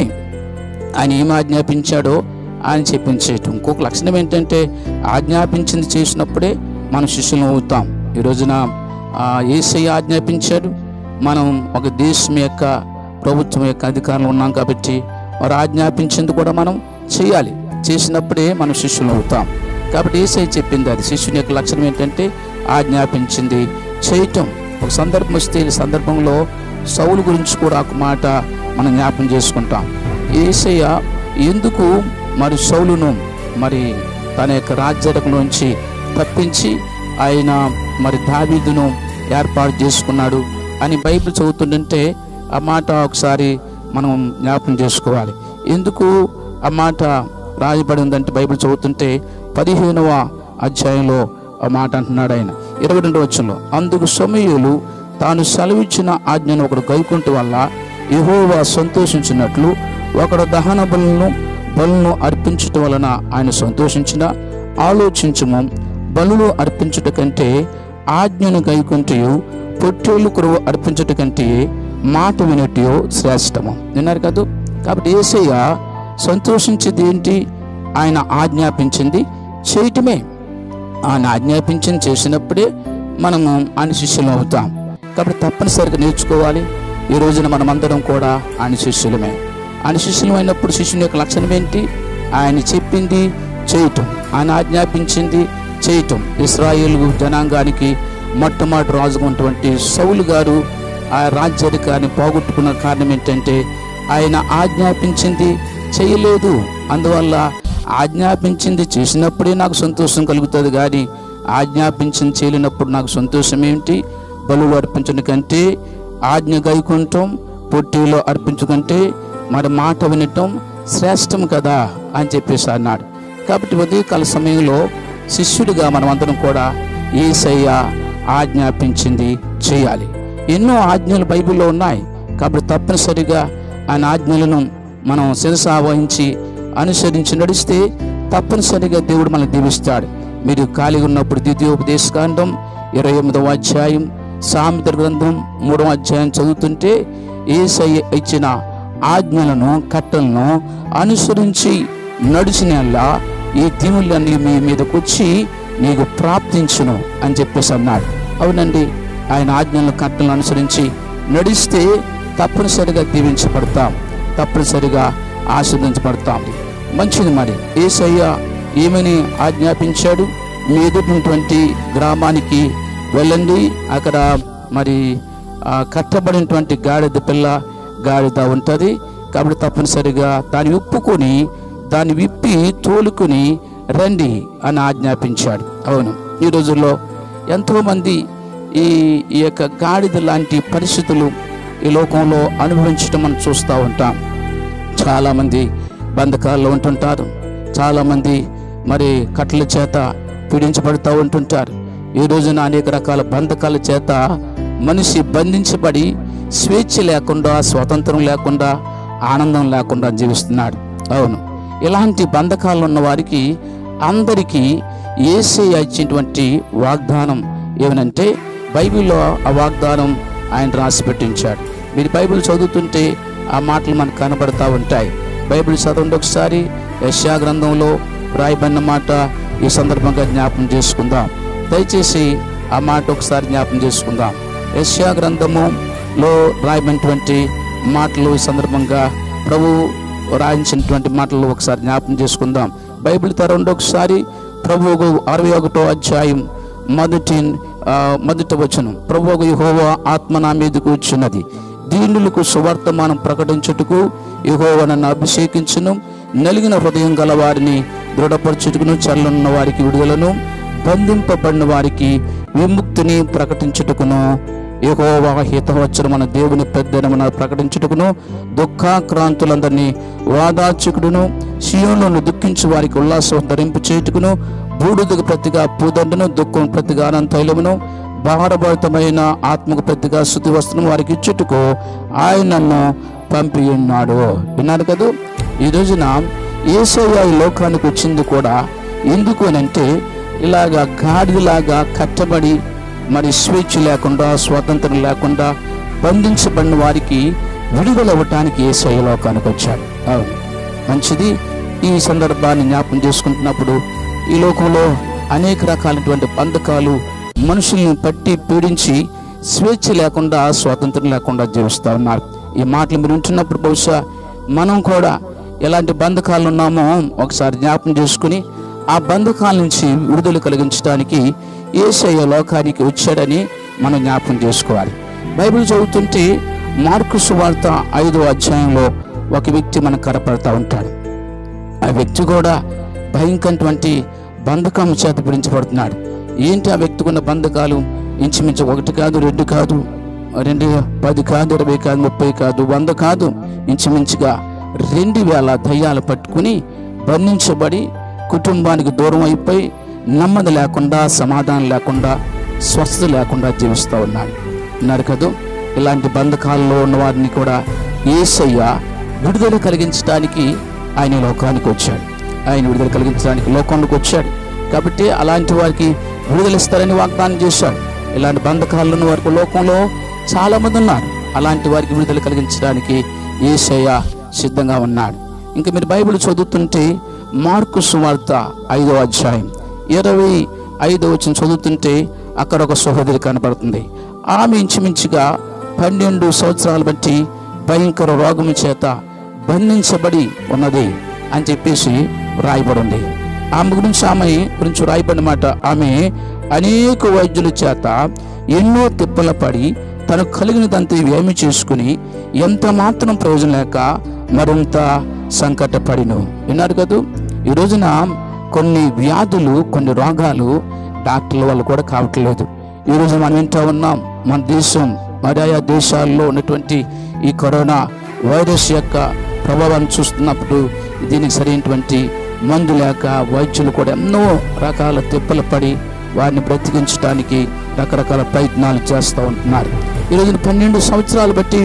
ఆయన ఏం ఆజ్ఞాపించాడో ఆయన చెప్పించేయటం ఇంకొక లక్షణం ఏంటంటే ఆజ్ఞాపించింది చేసినప్పుడే మనం శిష్యులు అవుతాం ఈ రోజున ఆ, యేసయ్య ఆజ్ఞాపించాడు మనం ఒక దేశం యొక్క ప్రభుత్వం యొక్క అధికారంలో ఉన్నాం కాబట్టి వారు ఆజ్ఞాపించింది కూడా మనం చేయాలి చేసినప్పుడే మనం శిష్యులు అవుతాం కాబట్టి ఏసై చెప్పింది అది శిష్యుని యొక్క లక్షణం ఏంటంటే ఆజ్ఞాపించింది చేయటం ఒక సందర్భం వస్తే ఈ సందర్భంలో సౌలు గురించి కూడా ఒక మాట మనం జ్ఞాపం చేసుకుంటాం ఏసయ్య ఎందుకు మరి సౌలును మరి తన యొక్క రాజ్యాలలోంచి తప్పించి ఆయన మరి దావీదును ఏర్పాటు చేసుకున్నాడు అని బైబిల్ చదువుతుంటే ఆ మాట ఒకసారి మనం జ్ఞాపం చేసుకోవాలి ఎందుకు ఆ మాట రాయబడి ఉందంటే బైబిల్ చదువుతుంటే పదిహేనవ అధ్యాయంలో ఆ మాట అంటున్నాడు ఆయన ఇరవై రెండు వచ్చంలో అందుకు సమయులు తాను సెలవిచ్చిన ఆజ్ఞను ఒకడు గైకుంటు వల్ల యెహోవా సంతోషించినట్లు ఒకడు దహన బలులను బలులను అర్పించటం వలన ఆయన సంతోషించిన ఆలోచించము బలులు అర్పించుట కంటే ఆజ్ఞను గైకుంటయు పొట్టేళ్ళు కురువు అర్పించుట కంటే మాట వినటియో శ్రేష్టము విన్నారు కదా కాబట్టి ఏసయ్య సంతోషించేది ఏంటి ఆయన ఆజ్ఞాపించింది చేయటమే ఆయన ఆజ్ఞాపించింది చేసినప్పుడే మనము ఆయన శిష్యులు అవుతాం కాబట్టి తప్పనిసరిగా నేర్చుకోవాలి ఈ రోజున మనమందరం కూడా ఆయన శిష్యులమే ఆయన శిష్యులు అయినప్పుడు శిష్యుని యొక్క లక్షణం ఏంటి ఆయన చెప్పింది చేయటం ఆయన ఆజ్ఞాపించింది చేయటం ఇస్రాయేల్ జనాంగానికి మొట్టమొదటి రాజుగా ఉన్నటువంటి సౌలు గారు ఆ రాజ్యాధికారిని పోగొట్టుకున్న కారణం ఏంటంటే ఆయన ఆజ్ఞాపించింది చేయలేదు అందువల్ల ఆజ్ఞాపించింది చేసినప్పుడే నాకు సంతోషం కలుగుతుంది కానీ ఆజ్ఞాపించింది చేయలేనప్పుడు నాకు సంతోషం ఏమిటి బలులు అర్పించడం కంటే ఆజ్ఞ గైకుంటాం పొట్టిలో అర్పించుకుంటే మరి మాట వినటం శ్రేష్టం కదా అని చెప్పేసి అన్నాడు కాబట్టి ఉదయకాల సమయంలో శిష్యుడిగా మనమందరం కూడా ఏసయ్య ఆజ్ఞాపించింది చేయాలి ఎన్నో ఆజ్ఞలు బైబిల్లో ఉన్నాయి కాబట్టి తప్పనిసరిగా ఆయన ఆజ్ఞలను మనం శిరసా వహించి అనుసరించి నడిస్తే తప్పనిసరిగా దేవుడు మనల్ని దీవిస్తాడు మీరు ఖాళీగా ఉన్నప్పుడు ద్వితీయోపదేశకాండం ఇరవై ఎనిమిదవ అధ్యాయం సామెత గ్రంథం మూడవ అధ్యాయం చదువుతుంటే ఏసయ్య ఇచ్చిన ఆజ్ఞలను కట్టలను అనుసరించి నడిచినల్లా ఈ దీవులన్నీ మీ మీదకు వచ్చి నీకు ప్రాప్తించును అని చెప్పేసి అన్నాడు అవునండి ఆయన ఆజ్ఞలను కట్టలను అనుసరించి నడిస్తే తప్పనిసరిగా దీవించబడతాం తప్పనిసరిగా ఆస్వాదించబడతాం మంచిది మరి ఏసయ్య ఏమని ఆజ్ఞాపించాడు మీ ఎదుటినటువంటి గ్రామానికి వెళ్ళండి అక్కడ మరి ఆ కట్టబడినటువంటి గాడిద పిల్ల గాడిద ఉంటుంది కాబట్టి తప్పనిసరిగా దాన్ని విప్పుకొని దాన్ని విప్పి తోలుకుని రండి అని ఆజ్ఞాపించాడు అవును ఈ రోజుల్లో ఎంతోమంది ఈ ఈ యొక్క గాడిద లాంటి పరిస్థితులు ఈ లోకంలో అనుభవించడం మనం చూస్తూ ఉంటాం చాలామంది బంధకాల్లో ఉంటుంటారు చాలామంది మరి కట్టల చేత పీడించబడుతూ ఉంటుంటారు ఈ రోజున అనేక రకాల బంధకాల చేత మనిషి బంధించబడి స్వేచ్ఛ లేకుండా స్వాతంత్రం లేకుండా ఆనందం లేకుండా జీవిస్తున్నాడు అవును ఇలాంటి బంధకాలు ఉన్న వారికి అందరికీ ఏసే ఇచ్చినటువంటి వాగ్దానం ఏమనంటే బైబిల్లో ఆ వాగ్దానం ఆయన రాసి పెట్టించాడు మీరు బైబిల్ చదువుతుంటే ఆ మాటలు మనకు కనబడతా ఉంటాయి బైబిల్ చదవండి ఒకసారి యశా గ్రంథంలో రాయబడిన మాట ఈ సందర్భంగా జ్ఞాపం చేసుకుందాం దయచేసి ఆ మాట ఒకసారి జ్ఞాపం చేసుకుందాం యశా గ్రంథములో రాయబడినటువంటి మాటలు ఈ సందర్భంగా ప్రభు రాయించినటువంటి మాటలు ఒకసారి జ్ఞాపం చేసుకుందాం బైబిల్ తెరండి ఒకసారి ప్రభు అరవై ఒకటో అధ్యాయం మొదటి ఆ, మొదటి వచనం ప్రభు యెహోవా ఆత్మ నా మీదకు వచ్చినది దీనులకు సువర్తమానం ప్రకటించుటకు యెహోవా నన్ను అభిషేకించును నలిగిన హృదయం గల వారిని దృఢపరచుటకును చల్లున్న వారికి విడుదలను బంధింపబడిన వారికి విముక్తిని ప్రకటించుటకును యెహోవా హితవచ్చన మన దేవుని పెద్దనమున ప్రకటించుటకును దుఃఖాక్రాంతులందరినీ వాదాచుకుడును శియోలను దుఃఖించు వారికి ఉల్లాసం ధరింపు చేయుటకును బూడిదకు ప్రతిగా పూదండను దుఃఖం ప్రతిగా అనంతైలమును భారభరితమైన ఆత్మకు ప్రతిగా శుద్ధి వస్త్రం వారికి ఇచ్చుటకు ఆయన నన్ను పంపి ఉన్నాడు విన్నారు కదా ఈ రోజున ఏసయ్య ఈ లోకానికి వచ్చింది కూడా ఎందుకు అని అంటే ఇలాగా గాడిలాగా కట్టబడి మరి స్వేచ్ఛ లేకుండా స్వాతంత్రం లేకుండా బంధించబడిన వారికి విడుదల ఇవ్వటానికి ఏసయ్య లోకానికి వచ్చాడు అవును మంచిది ఈ సందర్భాన్ని జ్ఞాపకం చేసుకుంటున్నప్పుడు ఈ లోకంలో అనేక రకాలైనటువంటి బంధకాలు మనుషుల్ని పట్టి పీడించి స్వేచ్ఛ లేకుండా స్వాతంత్రం లేకుండా జీవిస్తూ ఉన్నారు ఈ మాటలు మీరు వింటున్నప్పుడు బహుశా మనం కూడా ఎలాంటి బంధకాలు ఉన్నామో ఒకసారి జ్ఞాపకం చేసుకుని ఆ బంధకాల నుంచి విడుదల కలిగించడానికి ఏసయ్య లోకానికి వచ్చాడని మనం జ్ఞాపకం చేసుకోవాలి బైబిల్ చదువుతుంటే మార్కు సువార్త ఐదో అధ్యాయంలో ఒక వ్యక్తి మనకు కనపడతా ఉంటాడు ఆ వ్యక్తి కూడా భయంకరటువంటి బంధకం చేత పిడించబడుతున్నాడు ఏంటి ఆ వ్యక్తికి ఉన్న బంధకాలు ఇంచుమించు ఒకటి కాదు రెండు కాదు రెండు పది కాదు ఇరవై కాదు ముప్పై కాదు వంద కాదు ఇంచుమించుగా రెండు వేల దయ్యాలు పట్టుకుని బంధించబడి కుటుంబానికి దూరం అయిపోయి నెమ్మది లేకుండా సమాధానం లేకుండా స్వస్థత లేకుండా జీవిస్తూ ఉన్నాడు ఉన్నారు కదా ఇలాంటి బంధకాల్లో ఉన్న వారిని కూడా ఏసయ్య విడుదల కలిగించడానికి ఆయన ఈ లోకానికి వచ్చాడు ఆయన విడుదల కలిగించడానికి లోకంలోకి వచ్చాడు కాబట్టి అలాంటి వారికి విడుదల ఇస్తారని వాగ్దానం చేశాడు ఇలాంటి బంధకాల్లో ఉన్న వారికి లోకంలో చాలా మంది ఉన్నారు అలాంటి వారికి విడుదల కలిగించడానికి ఏసయ్య సిద్ధంగా ఉన్నాడు ఇంకా మీరు బైబిల్ చదువుతుంటే మార్కు సువార్త ఐదో అధ్యాయం ఇరవై ఐదో వచ్చిన చదువుతుంటే అక్కడ ఒక సహోదరి కనపడుతుంది ఆమె ఇంచుమించుగా పన్నెండు సంవత్సరాలు బట్టి భయంకర రోగము చేత బంధించబడి ఉన్నది అని చెప్పేసి రాయబడి ఉంది ఆమె గురించి ఆమె గురించి రాయబడిన మాట ఆమె అనేక వైద్యుల చేత ఎన్నో తిప్పల పడి తనకు కలిగినదంతా ఏమి చేసుకుని ఎంత మాత్రం ప్రయోజనం లేక మరింత సంకటపడిను విన్నారు కదూ ఈ రోజున కొన్ని వ్యాధులు కొన్ని రోగాలు డాక్టర్ల వల్ల కూడా కావట్లేదు ఈ రోజు మనం వింటూ ఉన్నాం మన దేశం మరి ఆయా దేశాల్లో ఉన్నటువంటి ఈ కరోనా వైరస్ యొక్క ప్రభావాన్ని చూస్తున్నప్పుడు దీనికి సరైనటువంటి మందు లేక వైద్యులు కూడా ఎన్నో రకాల తిప్పలు పడి వారిని బ్రతికించడానికి రకరకాల ప్రయత్నాలు చేస్తూ ఉంటున్నారు ఈ రోజున పన్నెండు సంవత్సరాలు బట్టి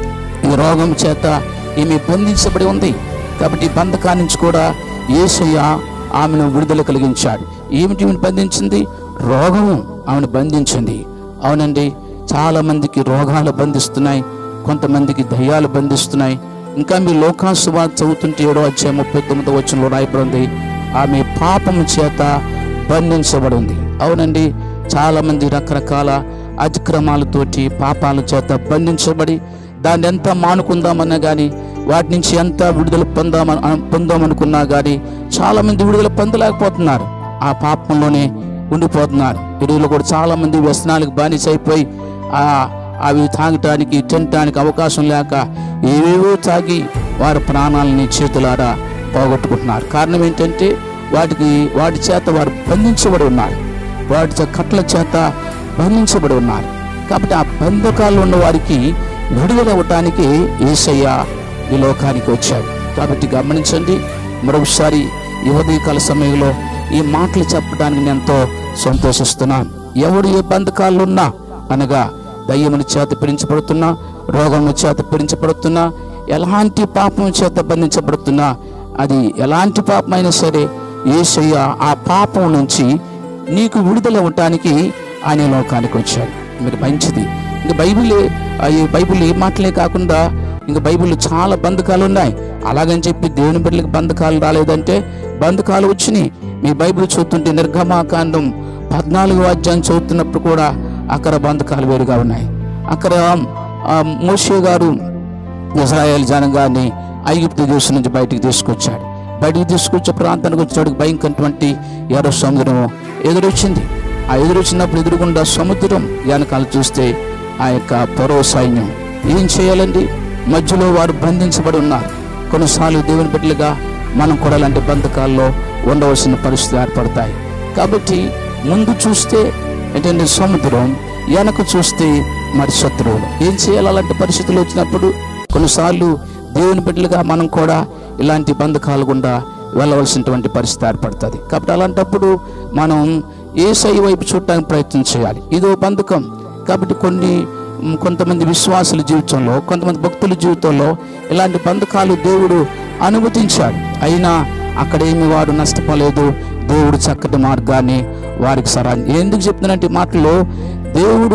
ఈ రోగం చేత ఈమె బంధించబడి ఉంది కాబట్టి ఈ బంధకాల నుంచి కూడా యేసయ్య ఆమెను విడుదల కలిగించాడు ఏమిటి ఈమెను బంధించింది రోగము ఆమెను బంధించింది అవునండి చాలా మందికి రోగాలు బంధిస్తున్నాయి కొంతమందికి దయ్యాలు బంధిస్తున్నాయి ఇంకా మీ లోకాసువా చదువుతుంటే ఏడో అధ్యాయం ముప్పై తొమ్మిదో వచ్చిన రాయబడింది ఆమె పాపము చేత బంధించబడి ఉంది అవునండి చాలా మంది రకరకాల అతిక్రమాలతోటి పాపాల చేత బంధించబడి దాన్ని ఎంత మానుకుందామన్నా కానీ వాటి నుంచి ఎంత విడుదల పొందామని పొందామనుకున్నా కానీ చాలా మంది విడుదల పొందలేకపోతున్నారు ఆ పాపంలోనే ఉండిపోతున్నారు ఈరోజులో కూడా చాలా మంది వ్యసనాలకు బానిస అయిపోయి ఆ అవి తాగటానికి తినటానికి అవకాశం లేక ఏవేవో తాగి వారి ప్రాణాలని చేతులారా పోగొట్టుకుంటున్నారు కారణం ఏంటంటే వాటికి వాటి చేత వారు బంధించబడి ఉన్నారు వాటి చే- కట్ల చేత బంధించబడి ఉన్నారు కాబట్టి ఆ బంధకాలు ఉన్న వారికి విడుదల అవ్వటానికి ఏసయ్య ఈ లోకానికి వచ్చాడు కాబట్టి గమనించండి మరొకసారి ఈ ఉదయకాల సమయంలో ఈ మాటలు చెప్పడానికి నేను ఎంతో సంతోషిస్తున్నాను ఎవడు ఏ బంధకాలు ఉన్నా అనగా దయ్యముని చేత పిరించబడుతున్నా రోగముల చేత పిరించబడుతున్నా ఎలాంటి పాపం చేత బంధించబడుతున్నా అది ఎలాంటి పాపమైనా సరే ఏసయ్య ఆ పాపం నుంచి నీకు విడుదల ఇవ్వటానికి ఆయన లోకానికి వచ్చాడు మీరు మంచిది ఇంకా బైబిల్ ఈ బైబిల్ ఏ మాటలే కాకుండా ఇంకా బైబిల్లో చాలా బంధకాలు ఉన్నాయి అలాగని చెప్పి దేవుని బిడ్డలకు బంధకాలు రాలేదంటే బంధకాలు వచ్చినాయి మీ బైబిల్ చూస్తుంటే నిర్గమాకాండం పద్నాలుగు అధ్యాయం చదువుతున్నప్పుడు కూడా అక్కడ బంధకాలు వేరుగా ఉన్నాయి అక్కడ ఆ, మోషే గారు ఇజ్రాయేల్ జనంగాన్ని ఐగుప్తు దేశం నుంచి బయటికి తీసుకొచ్చాడు బయటికి తీసుకొచ్చే ప్రాంతానికి వచ్చేటప్పుడు భయంకరటువంటి ఎర్ర సముద్రం ఎదురొచ్చింది ఆ ఎదురొచ్చినప్పుడు ఎదురుగుండా సముద్రం వెనకాల చూస్తే ఆ యొక్క పరో సైన్యం ఏం చేయాలండి మధ్యలో వారు బంధించబడి ఉన్నారు కొన్నిసార్లు దేవుని బిడ్డలుగా మనం కూడా అలాంటి బంధకాల్లో ఉండవలసిన పరిస్థితులు ఏర్పడతాయి కాబట్టి ముందు చూస్తే ఏంటంటే సముద్రం వెనక చూస్తే మరి శత్రువులు ఏం చేయాలి అలాంటి పరిస్థితులు వచ్చినప్పుడు కొన్నిసార్లు దేవుని బిడ్డలుగా మనం కూడా ఇలాంటి బంధకాలు గుండా వెళ్ళవలసినటువంటి పరిస్థితి ఏర్పడుతుంది కాబట్టి అలాంటప్పుడు మనం ఏ సై వైపు చూడటానికి ప్రయత్నం చేయాలి ఇదో బంధకం కాబట్టి కొన్ని మ్, కొంతమంది విశ్వాసుల జీవితంలో కొంతమంది భక్తుల జీవితంలో ఇలాంటి బంధకాలు దేవుడు అనుమతించాడు అయినా అక్కడేమి వారు నష్టపోలేదు దేవుడు చక్కటి మార్గాన్ని వారికి సరా ఎందుకు చెప్తున్నానంటే ఈ మాటలో దేవుడు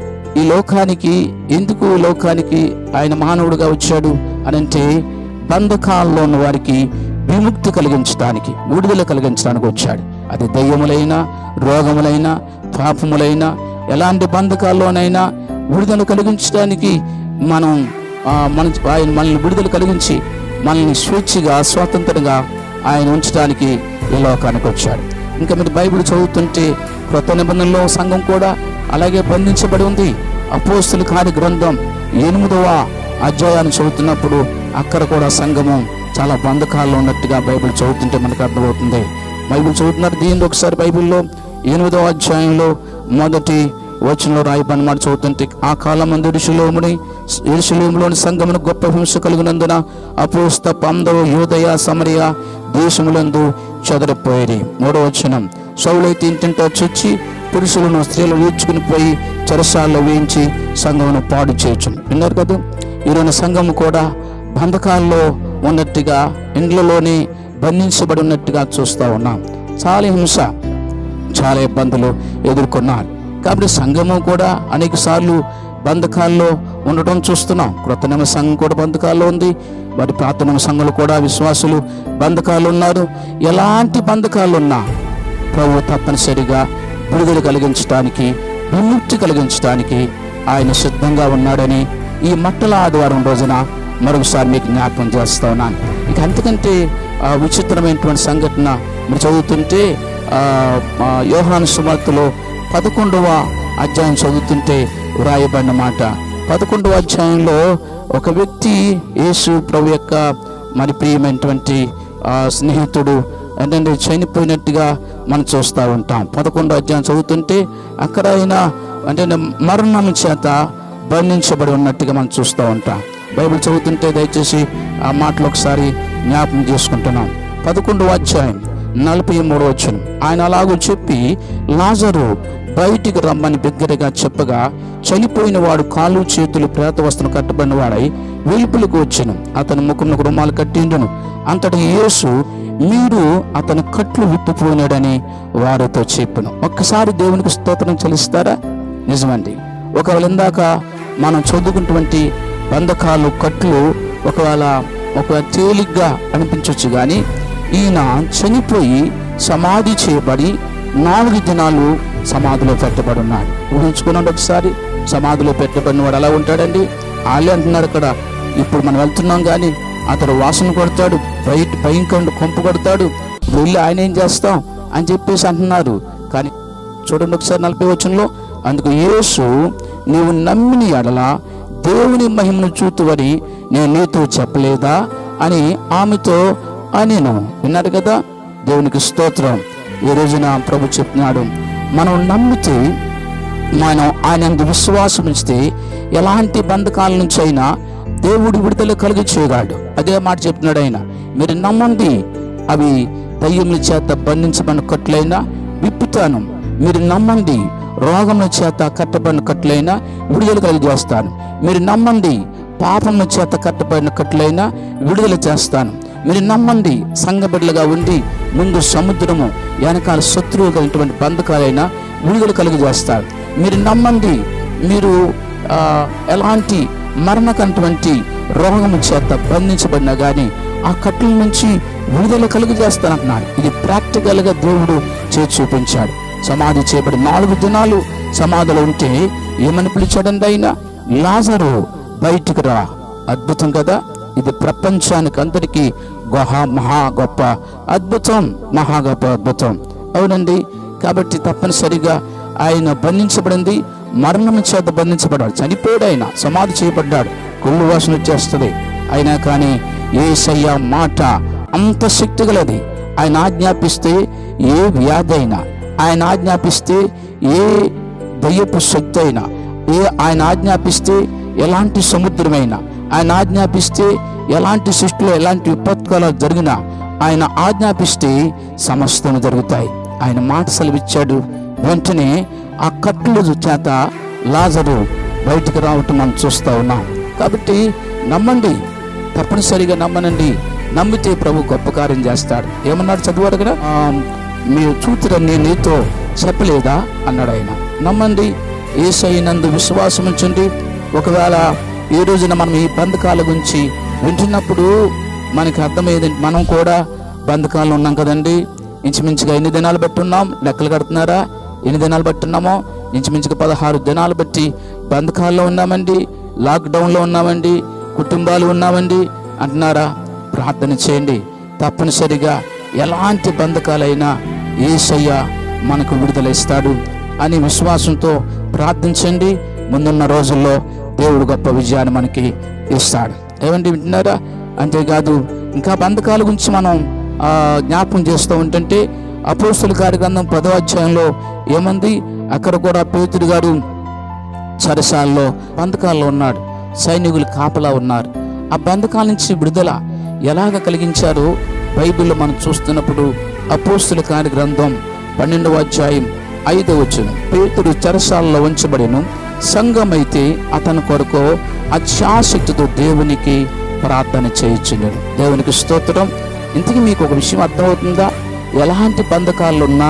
ఈ లోకానికి ఎందుకు ఈ లోకానికి ఆయన మానవుడిగా వచ్చాడు అని అంటే బంధకాల్లో ఉన్న వారికి విముక్తి కలిగించడానికి విడుదల కలిగించడానికి వచ్చాడు అది దయ్యములైనా రోగములైనా పాపములైనా ఎలాంటి బంధకాల్లోనైనా విడుదల కలిగించడానికి మనం ఆ, మన ఆయన మనల్ని విడుదల కలిగించి మనల్ని స్వేచ్ఛగా స్వాతంత్రంగా ఆయన ఉంచడానికి ఈ లోకానికి వచ్చాడు ఇంకా మీరు బైబిల్ చదువుతుంటే క్రొత్త నిబంధనలో సంఘం కూడా అలాగే బంధించబడి ఉంది అపోస్తుల కార్య గ్రంథం ఎనిమిదవ అధ్యాయాన్ని చదువుతున్నప్పుడు అక్కడ కూడా సంఘము చాలా బంధకాల్లో ఉన్నట్టుగా బైబిల్ చదువుతుంటే మనకు అర్థమవుతుంది బైబిల్ చదువుతున్నారు దీనిలో ఒకసారి బైబిల్లో ఎనిమిదవ అధ్యాయంలో మొదటి వచనంలో రాయబడిన మాట చదువుతుంటే ఆ కాలం మందు ఇరుషులోముని ఇరుషులోములోని సంఘమును గొప్ప హింస కలిగినందున అపోస్త పందవ యోదయ సమరయ దేశములందు చెదరిపోయేది మూడో వచనం సౌలైతే ఇంటింటా చొచ్చి పురుషులను స్త్రీలు ఈడ్చుకుని పోయి చెరసాల్లో వేయించి సంఘమును పాడు చేయొచ్చు విన్నారు కదా ఈరోజు సంఘం కూడా బంధకాల్లో ఉన్నట్టుగా ఇండ్లలోనే బంధించబడి ఉన్నట్టుగా చూస్తూ ఉన్నాం చాలా హింస చాలా ఇబ్బందులు ఎదుర్కొన్నారు కాబట్టి సంఘము కూడా అనేక సార్లు బంధకాల్లో ఉండటం చూస్తున్నాం క్రొత్త నియమ సంఘం కూడా బంధకాల్లో ఉంది మరి పాత నియమ సంఘాలు కూడా విశ్వాసులు బంధకాలు ఉన్నారు ఎలాంటి బంధకాలు ఉన్నా ప్రభు తప్పనిసరిగా విడుదల కలిగించడానికి విముక్తి కలిగించడానికి ఆయన సిద్ధంగా ఉన్నాడని ఈ మట్టల ఆదివారం రోజున మరొకసారి మీకు జ్ఞాపకం చేస్తా ఉన్నాను ఇక అంతకంటే ఆ, విచిత్రమైనటువంటి సంఘటన మీరు చదువుతుంటే ఆ, ఆ, యోహాను సువార్తలో పదకొండవ అధ్యాయం చదువుతుంటే వ్రాయబడిన మాట పదకొండవ అధ్యాయంలో ఒక వ్యక్తి యేసు ప్రభు యొక్క మరి ప్రియమైనటువంటి ఆ, స్నేహితుడు ఏంటంటే చనిపోయినట్టుగా మనం చూస్తూ ఉంటాం పదకొండో అధ్యాయం చదువుతుంటే అక్కడ ఆయన అంటే మరణం చేత బంధించబడి ఉన్నట్టుగా మనం చూస్తూ ఉంటాం బైబిల్ చదువుతుంటే దయచేసి ఆ మాటలు ఒకసారి జ్ఞాపకం చేసుకుంటున్నాం పదకొండవ అధ్యాయం నలభై మూడవ వచ్చిన ఆయన అలాగూ చెప్పి లాజరు బయటికి రమ్మని బిగ్గరగా చెప్పగా చనిపోయిన వాడు కాళ్ళు చేతులు ప్రేత వస్త్రం కట్టబడిన వాడై వెలుపులకు వచ్చెను అతని ముఖమునకు రుమాలు కట్టిండును అంతటి యేసు మీరు అతని కట్లు విప్పిపోయినాడని వారితో చెప్పను ఒక్కసారి దేవునికి స్తోత్రం చెల్లిస్తారా నిజమండి ఒకవేళ ఇందాక మనం చదువుకున్నటువంటి బంధకాలు కట్లు ఒకవేళ ఒక తేలిగ్గా అనిపించవచ్చు కానీ ఈయన చనిపోయి సమాధి చేయబడి నాలుగు దినాలు సమాధిలో పెట్టబడి ఉన్నాడు ఊహించుకున్నాడు ఒకసారి సమాధిలో పెట్టబడిన వాడు ఎలా ఉంటాడండి వాళ్ళే అంటున్నారు అక్కడ ఇప్పుడు మనం వెళ్తున్నాం కానీ అతడు వాసన కొడతాడు బయట భయంకర కొంపు కొడతాడు వెళ్ళి ఆయన ఏం చేస్తాం అని చెప్పేసి అంటున్నారు కానీ చూడండి ఒకసారి నలభై వచనంలో అందుకు యేసు నీవు నమ్మిన ఎడల దేవుని మహిమను చూతువని నేను నీతో చెప్పలేదా అని ఆమెతో అనేను విన్నారు కదా దేవునికి స్తోత్రం ఈ రోజున ప్రభు చెప్తున్నాడు మనం నమ్మితే మనం ఆయన యందు విశ్వాసం ఉంచితే ఎలాంటి బంధకాల నుంచి అయినా దేవుడు విడుదల కలిగి చేయగలడు అదే మాట చెప్తున్నాడు ఆయన మీరు నమ్మండి అవి దయ్యముల చేత బంధించబడిన కట్లైనా విప్పుతాను మీరు నమ్మండి రోగముల చేత కట్టబడిన కట్లైనా విడుదల కలిగి చేస్తాను మీరు నమ్మండి పాపముల చేత కట్టబడిన కట్లైనా విడుదల చేస్తాను మీరు నమ్మండి సంఘబిడ్డలుగా ఉండి ముందు సముద్రము వెనకాల శత్రువు కలిగినటువంటి బంధకాలైనా విడుదల కలిగి చేస్తారు మీరు నమ్మండి మీరు ఆ, ఎలాంటి మరణకటువంటి రోగము చేత బంధించబడినా కానీ ఆ కట్టుల నుంచి విడుదల కలుగు చేస్తానంటున్నాడు ఇది ప్రాక్టికల్గా దేవుడు చేసి చూపించాడు సమాధి చేయబడి నాలుగు దినాలు సమాధిలో ఉంటే ఏమని పిలిచాడండి ఆయన లాజరు బయటికి రా అద్భుతం కదా ఇది ప్రపంచానికి అందరికీ గొహ మహా గొప్ప అద్భుతం మహా గొప్ప అద్భుతం అవునండి కాబట్టి తప్పనిసరిగా ఆయన బంధించబడింది మరణం చేత బంధించబడ్డాడు చనిపోయాడు ఆయన సమాధి చేయబడ్డాడు కొల్లు వాసన వచ్చేస్తుంది అయినా కానీ ఏసయ్య మాట అంత శక్తి గలది ఆయన ఆజ్ఞాపిస్తే ఏ వ్యాధి అయినా ఆయన ఆజ్ఞాపిస్తే ఏ దయ్యపు శక్తి అయినా ఏ ఆయన ఆజ్ఞాపిస్తే ఎలాంటి సముద్రమైనా ఆయన ఆజ్ఞాపిస్తే ఎలాంటి సృష్టిలో ఎలాంటి విపత్కాలు జరిగినా ఆయన ఆజ్ఞాపిస్తే సమస్తం జరుగుతాయి ఆయన మాట సెలవిచ్చాడు వెంటనే ఆ కట్లు చేత లాజరు బయటికి రావటం మనం చూస్తూ ఉన్నాం కాబట్టి నమ్మండి తప్పనిసరిగా నమ్మనండి నమ్మితే ప్రభు గొప్ప కార్యం చేస్తాడు ఏమన్నాడు చదివాడు కదా ఆ, మీరు చూతురని నేను నీతో చెప్పలేదా అన్నాడు ఆయన నమ్మండి ఏసైనందు విశ్వాసం ఉంచండి ఒకవేళ ఈ రోజున మనం ఈ బంధకాల గురించి వింటున్నప్పుడు మనకి అర్థమయ్యేది మనం కూడా బంధకాలు ఉన్నాం కదండి ఇంచుమించుగా ఎన్ని దినాలు బట్టి ఉన్నాం లెక్కలు కడుతున్నారా ఎన్ని దినాలు బట్టి ఉన్నామో ఇంచుమించుగా పదహారు దినాలు బట్టి బంధకాల్లో ఉన్నామండి లాక్డౌన్లో ఉన్నామండి కుటుంబాలు ఉన్నామండి అంటున్నారా ప్రార్థన చేయండి తప్పనిసరిగా ఎలాంటి బంధకాలైనా ఏసయ్య మనకు విడుదల ఇస్తాడు అని విశ్వాసంతో ప్రార్థించండి ముందున్న రోజుల్లో దేవుడు గొప్ప విజయాన్ని మనకి ఇస్తాడు ఏమండి వింటున్నారా అంతేకాదు ఇంకా బంధకాల గురించి మనం ఆ, జ్ఞాపకం చేస్తూ ఉంటుంటే అపోస్తుల కార్యగ్రంథం పదో అధ్యాయంలో ఏమంది అక్కడ కూడా పేతుడు గారు చెరసాల్లో బంధకాల్లో ఉన్నాడు సైనికులు కాపలా ఉన్నారు ఆ బంధకాల నుంచి విడుదల ఎలాగ కలిగించారో బైబిల్లో మనం చూస్తున్నప్పుడు అపోస్తుల కార్య గ్రంథం పన్నెండవ అధ్యాయం ఐదవ వచ్చిన పేతుడు చెరసాలలో ఉంచబడిను సంఘమైతే అతని కొరకు అత్యాసక్తితో దేవునికి ప్రార్థన చేయించున్నాడు దేవునికి స్తోత్రం ఇంతకీ మీకు ఒక విషయం అర్థమవుతుందా ఎలాంటి బంధకాలు ఉన్నా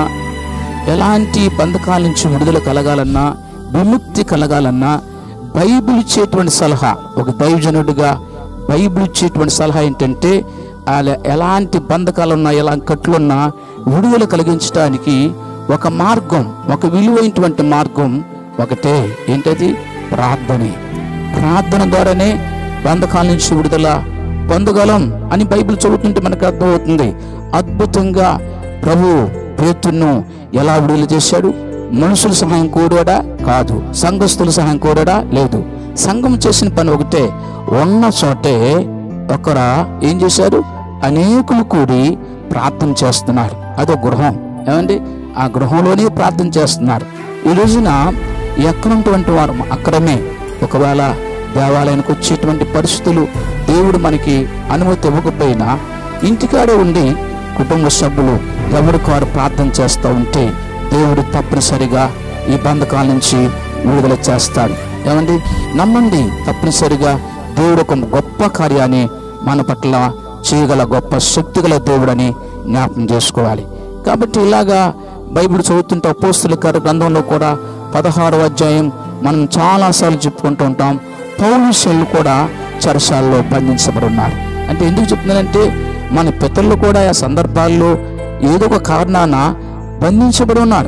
ఎలాంటి బంధకాల నుంచి విడుదల కలగాలన్నా విముక్తి కలగాలన్నా బైబిల్ ఇచ్చేటువంటి సలహా ఒక దైవజనుడిగా బైబిల్ ఇచ్చేటువంటి సలహా ఏంటంటే అలా ఎలాంటి బంధకాలున్నా ఎలా కట్లున్నా విడుదల కలిగించడానికి ఒక మార్గం ఒక విలువైనటువంటి మార్గం ఒకటే ఏంటది ప్రార్థనే ప్రార్థన ద్వారానే బంధకాల నుంచి విడుదల పొందగలం అని బైబిల్ చదువుతుంటే మనకు అర్థమవుతుంది అద్భుతంగా ప్రభు పేతును ఎలా విడుదల చేశాడు మనుషుల సహాయం కోరాడా కాదు సంఘస్థుల సహాయం కోరాడా లేదు సంఘం చేసిన పని ఒకటే ఉన్న చోటే ఒకర ఏం చేశారు అనేకులు కూడి ప్రార్థన చేస్తున్నారు అదో గృహం ఏమండి ఆ గృహంలోనే ప్రార్థన చేస్తున్నారు ఈ రోజున ఎక్కడున్నటువంటి వారు అక్కడనే ఒకవేళ దేవాలయానికి వచ్చేటువంటి పరిస్థితులు దేవుడు మనకి అనుమతి ఇవ్వకపోయినా ఇంటికాడే ఉండి కుటుంబ సభ్యులు ఎవరికి వారు ప్రార్థన చేస్తూ ఉంటే దేవుడు తప్పనిసరిగా ఈ బంధకాల నుంచి విడుదల చేస్తాడు ఏమండి నమ్మండి తప్పనిసరిగా దేవుడు ఒక గొప్ప కార్యాన్ని మన పట్ల చేయగల గొప్ప శక్తిగల దేవుడని జ్ఞాపకం చేసుకోవాలి కాబట్టి ఇలాగా బైబిల్ చదువుతుంటే అపోస్తుల కార్య గ్రంథంలో కూడా పదహారవ అధ్యాయం మనం చాలాసార్లు చెప్పుకుంటూ ఉంటాం పౌరుషులు కూడా చరసాల్లో బంధించబడి ఉన్నారు అంటే ఎందుకు చెప్తున్నానంటే మన పితరులు కూడా ఆ సందర్భాల్లో ఏదో ఒక కారణాన బంధించబడి ఉన్నారు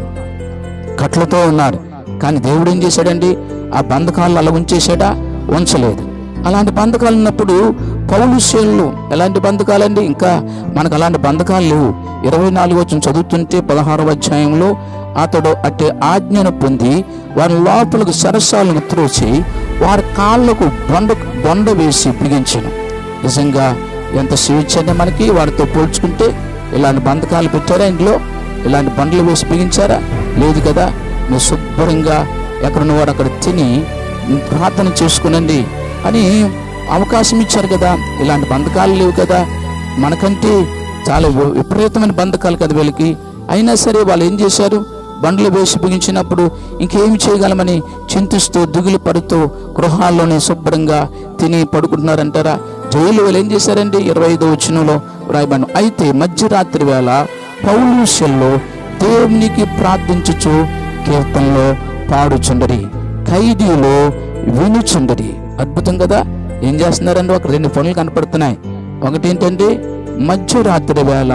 కట్లతో ఉన్నారు కానీ దేవుడు ఏం చేశాడండి ఆ బంధకాలను అలా ఉంచేసాడా ఉంచలేదు అలాంటి బంధకాలు ఉన్నప్పుడు పౌలుశీలు ఎలాంటి బంధకాలండి ఇంకా మనకు అలాంటి బంధకాలు లేవు ఇరవై నాలుగు వచ్చిన చదువుతుంటే పదహారవ అధ్యాయంలో అతడు అట్టి ఆజ్ఞను పొంది వారి లోపలకు సరస్సాలను త్రోసి వారి కాళ్ళకు బొండ బొండ వేసి బిగించను నిజంగా ఎంత స్వేచ్ఛనే మనకి వారితో పోల్చుకుంటే ఇలాంటి బంధకాలు పెట్టారా ఇంట్లో ఇలాంటి బండ్లు వేసి బిగించారా లేదు కదా మీరు శుభ్రంగా ఎక్కడున్నవాడు అక్కడ తిని ప్రార్థన చేసుకునండి అని అవకాశం ఇచ్చారు కదా ఇలాంటి బంధకాలు లేవు కదా మనకంటే చాలా వి- విపరీతమైన బంధకాలు కదా వీళ్ళకి అయినా సరే వాళ్ళు ఏం చేశారు బండ్లు వేసి బిగించినప్పుడు ఇంకేమి చేయగలమని చింతిస్తూ దిగులు పడుతూ గృహాల్లోనే శుభ్రంగా తిని పడుకుంటున్నారంటారా జైలు వీళ్ళు ఏం చేశారండి ఇరవై ఐదో వచ్చినలో రాయబడి అయితే మధ్యరాత్రి వేళ పౌలుష్యంలో దేవునికి ప్రార్థించుచు కీర్తనలో పాడుచుండరి ఖైదీలో వినుచుండరి అద్భుతం కదా ఏం చేస్తున్నారండి ఒక రెండు పనులు కనపడుతున్నాయి ఒకటి ఏంటంటే మధ్యరాత్రి వేళ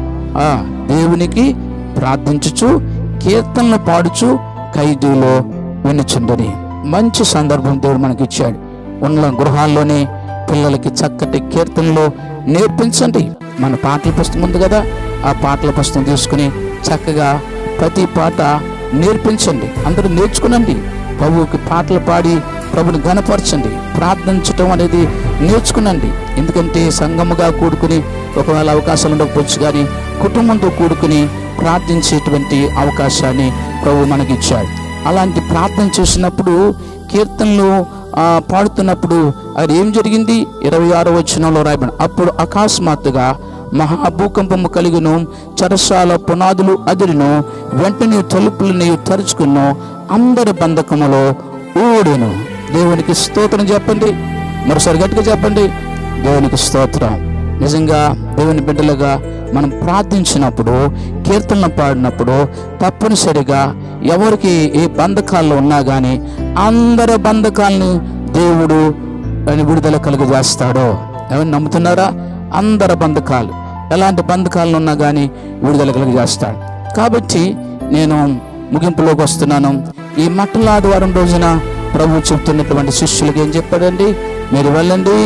ఆ దేవునికి ప్రార్థించుచు కీర్తనలు పాడుచు ఖైదీలో వినుచుండరి మంచి సందర్భం దేవుడు మనకి ఇచ్చాడు ఉన్న గృహాల్లోనే పిల్లలకి చక్కటి కీర్తనలు నేర్పించండి మన పాటల పుస్తకం ఉంది కదా ఆ పాటల పుస్తకం తీసుకుని చక్కగా ప్రతి పాట నేర్పించండి అందరూ నేర్చుకునండి ప్రభువుకి పాటలు పాడి ప్రభుని గనపరచండి ప్రార్థించటం అనేది నేర్చుకునండి ఎందుకంటే సంఘముగా కూడుకుని ఒకవేళ అవకాశాలు ఉండకపోవచ్చు కానీ కుటుంబంతో కూడుకుని ప్రార్థించేటువంటి అవకాశాన్ని ప్రభు మనకిచ్చాడు అలాంటి ప్రార్థన చేసినప్పుడు కీర్తనలు ఆ, పాడుతున్నప్పుడు అది ఏం జరిగింది ఇరవై ఆరో వచనంలో రాయబడి అప్పుడు అకస్మాత్తుగా మహాభూకంపము కలిగిను చరసాల పునాదులు అదిరిను వెంటనే తలుపులని తెరుచుకును అందరి బంధకములో ఊడెను దేవునికి స్తోత్రం చెప్పండి మరోసారి గట్టిగా చెప్పండి దేవునికి స్తోత్రం నిజంగా దేవుని బిడ్డలుగా మనం ప్రార్థించినప్పుడు కీర్తనలు పాడినప్పుడు తప్పనిసరిగా ఎవరికి ఏ బంధకాల్లో ఉన్నా కానీ అందరి బంధకాలను దేవుడు ఆయన విడుదల కలుగజేస్తాడో ఎవరు నమ్ముతున్నారా అందరి బంధకాలు ఎలాంటి బంధకాలను ఉన్నా కానీ విడుదల కలుగజేస్తాడు కాబట్టి నేను ముగింపులోకి వస్తున్నాను ఈ మట్టల ఆదివారం రోజున ప్రభు చెప్తున్నటువంటి శిష్యులకి ఏం చెప్పాడండి మీరు వెళ్ళండి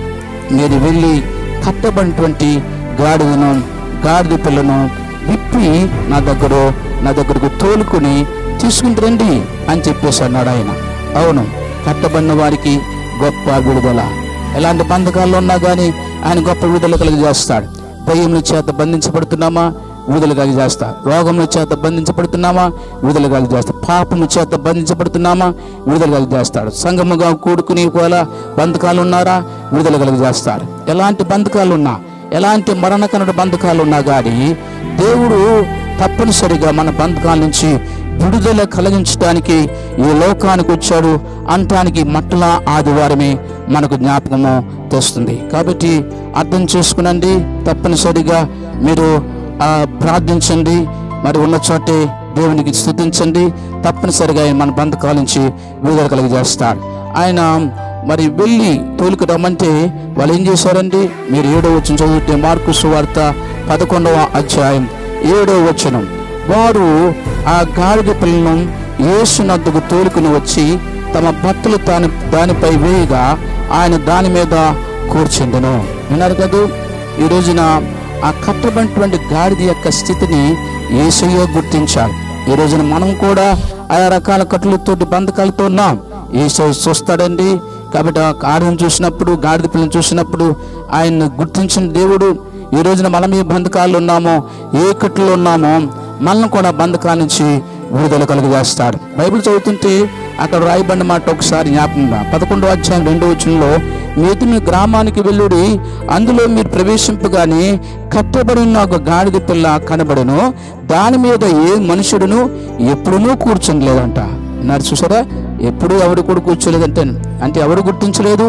మీరు వెళ్ళి కట్టబడినటువంటి గాడిదను గాడిద పిల్లను విప్పి నా దగ్గర నా దగ్గరకు తోలుకుని తీసుకుని రండి అని చెప్పేసి అన్నాడు ఆయన అవును కట్టబడిన వారికి గొప్ప విడుదల ఎలాంటి బంధకాల్లో ఉన్నా కానీ ఆయన గొప్ప విడుదల కలిగజేస్తాడు దయ్యముల చేత బంధించబడుతున్నామా విడుదల కలిగజేస్తా రోగముల చేత బంధించబడుతున్నామా విడుదల కలిగజేస్తా పాపము చేత బంధించబడుతున్నామా విడుదల కలిగజేస్తాడు సంగముగా కూడుకుని ఒకవేళ బంధకాలు ఉన్నారా విడుదల కలిగజేస్తాడు ఎలాంటి బంధకాలు ఉన్నా ఎలాంటి మరణకరణ బంధకాలు ఉన్నా కానీ దేవుడు తప్పనిసరిగా మన బంధకాల నుంచి విడుదల కలిగించడానికి ఈ లోకానికి వచ్చాడు అంటానికి మట్టల ఆదివారమే మనకు జ్ఞాపకము తెస్తుంది కాబట్టి అర్థం చేసుకునండి తప్పనిసరిగా మీరు ఆ, ప్రార్థించండి మరి ఉన్న చోటే దేవునికి స్థుతించండి తప్పనిసరిగా ఆయన మన బంధకాల నుంచి విడుదల కలిగజేస్తాడు ఆయన మరి వెళ్ళి తోలికి రమ్మంటే వాళ్ళు ఏం చేశారండి మీరు ఏడో వచ్చిన చదివితే మార్కు సువార్త పదకొండవ అధ్యాయం ఏడో వచనం వారు ఆ గాడిద పిల్లను యేసునద్దుకు తోలుకుని వచ్చి తమ బట్టలు తాను దానిపై వేయగా ఆయన దాని మీద కూర్చుండెను విన్నారు కదూ ఈ రోజున ఆ కట్టబడినటువంటి గాడిద యొక్క స్థితిని ఏసయ్య గుర్తించాడు ఈ రోజున మనం కూడా ఆయా రకాల కట్టులతోటి బంధకాలతో ఉన్నాం ఏసయ్య చూస్తాడండి కాబట్టి ఆ గాడిని చూసినప్పుడు గాడిద పిల్లని చూసినప్పుడు ఆయన్ని గుర్తించిన దేవుడు ఈ రోజున మనం ఏ బంధకాలు ఉన్నామో ఏ కట్టులో ఉన్నామో మనల్ని కూడా బంధకాల నుంచి విడుదల కలుగజేస్తాడు బైబిల్ చదువుతుంటే అక్కడ రాయబడిన మాట ఒకసారి జ్ఞాపకంగా పదకొండో అధ్యాయం రెండో వచనంలో మీది మీ గ్రామానికి వెళ్ళుడి అందులో మీరు ప్రవేశింపగానే కట్టబడి ఉన్న ఒక గాడిద పిల్ల కనబడను దాని మీద ఏ మనుషుడును ఎప్పుడునూ కూర్చొని లేదంట అన్నారు చూసారా ఎప్పుడు ఎవరు కూడా కూర్చోలేదంటే అంటే ఎవరు గుర్తించలేదు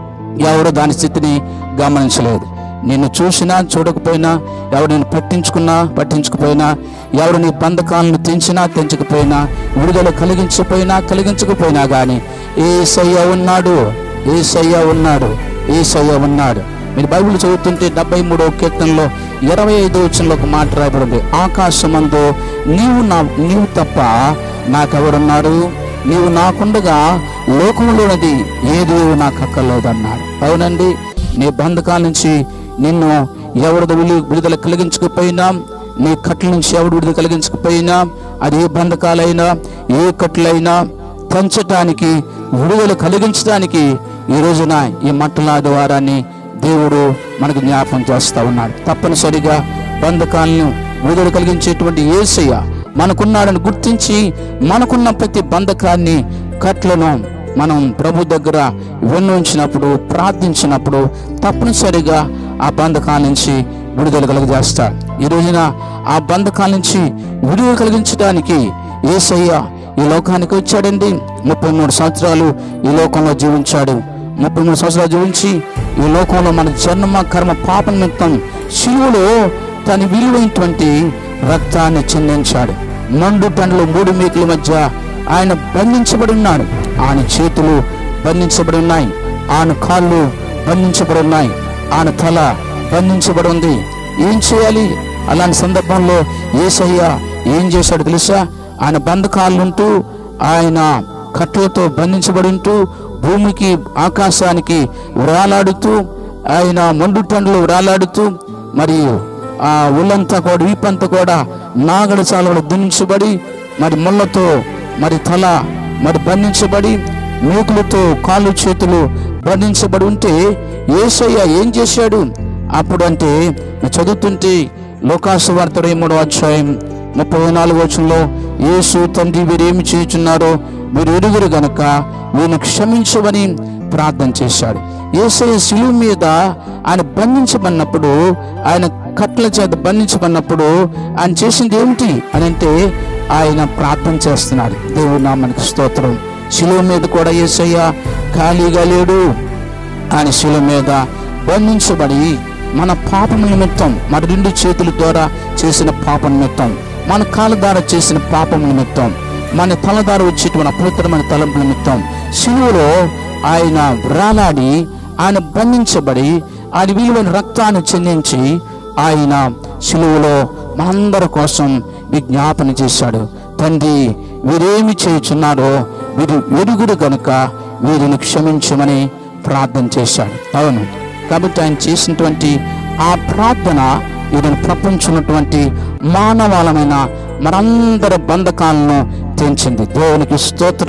ఎవరు దాని స్థితిని గమనించలేదు నిన్ను చూసినా చూడకపోయినా ఎవరు నేను పట్టించుకున్నా పట్టించుకుపోయినా ఎవరు నీ బంధకాలను తెంచినా తెంచకపోయినా విడుదల కలిగించకపోయినా కలిగించకపోయినా కానీ ఏ సయ్య ఉన్నాడు ఏ సయ్య ఉన్నాడు ఏ సయ్య ఉన్నాడు మీరు బైబిల్ చదువుతుంటే డెబ్బై మూడో కీర్తనలో ఇరవై ఐదో వచనంలో ఒక మాట రాయబడింది ఆకాశమందు నీవు నా నీవు తప్ప నాకెవరున్నారు నీవు నాకుండగా లోకంలోనిది ఏది నాకు అక్కర్లేదన్నాడు అవునండి నీ బంధకాల నుంచి నిన్ను ఎవరు విలు- విడుదల కలిగించకపోయినా నీ కట్ల నుంచి ఎవడు విడుదల కలిగించకపోయినా అది ఏ బంధకాలైనా ఏ కట్లైనా పెంచటానికి విడుదల కలిగించడానికి ఈ రోజున ఈ మట్టల ఆదివారాన్ని దేవుడు మనకు జ్ఞాపకం చేస్తా ఉన్నాడు తప్పనిసరిగా బంధకాలను విడుదల కలిగించేటువంటి ఏసయ్య మనకున్నాడని గుర్తించి మనకున్న ప్రతి బంధకాన్ని కట్లను మనం ప్రభు దగ్గర విన్నవించినప్పుడు ప్రార్థించినప్పుడు తప్పనిసరిగా ఆ బంధకాల నుంచి విడుదల కలిగజేస్తాడు ఈ రోజున ఆ బంధకాల నుంచి విడుదల కలిగించడానికి ఏసయ్య ఈ లోకానికి వచ్చాడండి ముప్పై మూడు సంవత్సరాలు ఈ లోకంలో జీవించాడు ముప్పై మూడు సంవత్సరాలు జీవించి ఈ లోకంలో మన జన్మ కర్మ పాప నిమిత్తం శిలువలో తన విలువైనటువంటి రక్తాన్ని చెందించాడు మండు పండ్లు మూడు మేకుల మధ్య ఆయన బంధించబడి ఉన్నాడు ఆయన చేతులు బంధించబడి ఉన్నాయి ఆయన కాళ్ళు బంధించబడి ఉన్నాయి ఆయన తల బంధించబడి ఉంది ఏం చేయాలి అలాంటి సందర్భంలో ఏసయ్య ఏం చేశాడు తెలుసా ఆయన బంధకాలుంటూ ఆయన కట్టెలతో బంధించబడి ఉంటూ భూమికి ఆకాశానికి వేలాడుతూ ఆయన మండుటండ్లు వేలాడుతూ మరియు ఆ ఒళ్ళంతా కూడా వీపంతా కూడా నాగడ చాలలో దున్నించబడి మరి ముళ్ళతో మరి తల మరి బంధించబడి మేకులతో కాళ్ళు చేతులు బంధించబడి ఉంటే ఏసయ్య ఏం చేశాడు అప్పుడు అంటే నేను చదువుతుంటే లోకాసు వార్త ఇరవై మూడో అధ్యాయం ముప్పై నాలుగు వచనంలో యేసు తండ్రి వీరేమి చేయుచున్నారో మీరు ఎరుగురు గనక వీరిని క్షమించమని ప్రార్థన చేశాడు యేసయ్య శిలువ మీద ఆయన బంధించబడినప్పుడు ఆయన కట్ల చేత బంధించబడినప్పుడు ఆయన చేసింది ఏమిటి అని అంటే ఆయన ప్రార్థన చేస్తున్నాడు దేవుడు నామానికి స్తోత్రం శిలువ మీద కూడా యేసయ్య ఖాళీగా లేడు ఆయన శిలువ మీద బంధించబడి మన పాపం నిమిత్తం మన రెండు చేతుల ద్వారా చేసిన పాపం నిమిత్తం మన కాళ్ళ ద్వారా చేసిన పాపం నిమిత్తం మన తల ద్వారా వచ్చేటువంటి అపవిత్రమైన తలంపు నిమిత్తం శిలువలో ఆయన వ్రాలాడి ఆయన బంధించబడి ఆయన విలువైన రక్తాన్ని చెందించి ఆయన శిలువలో మనందరి కోసం విజ్ఞాపన చేశాడు తండ్రి వీరేమి చేయుచున్నారో వీరు వెరుగుడు గనుక వీరిని క్షమించమని ప్రార్థన చేశాడు అవును కాబట్టి ఆయన చేసినటువంటి ఆ ప్రార్థన ఈయన ప్రపంచున్నటువంటి మానవాళమైన మనందరి బంధకాలను తెంచింది దేవునికి స్తోత్రం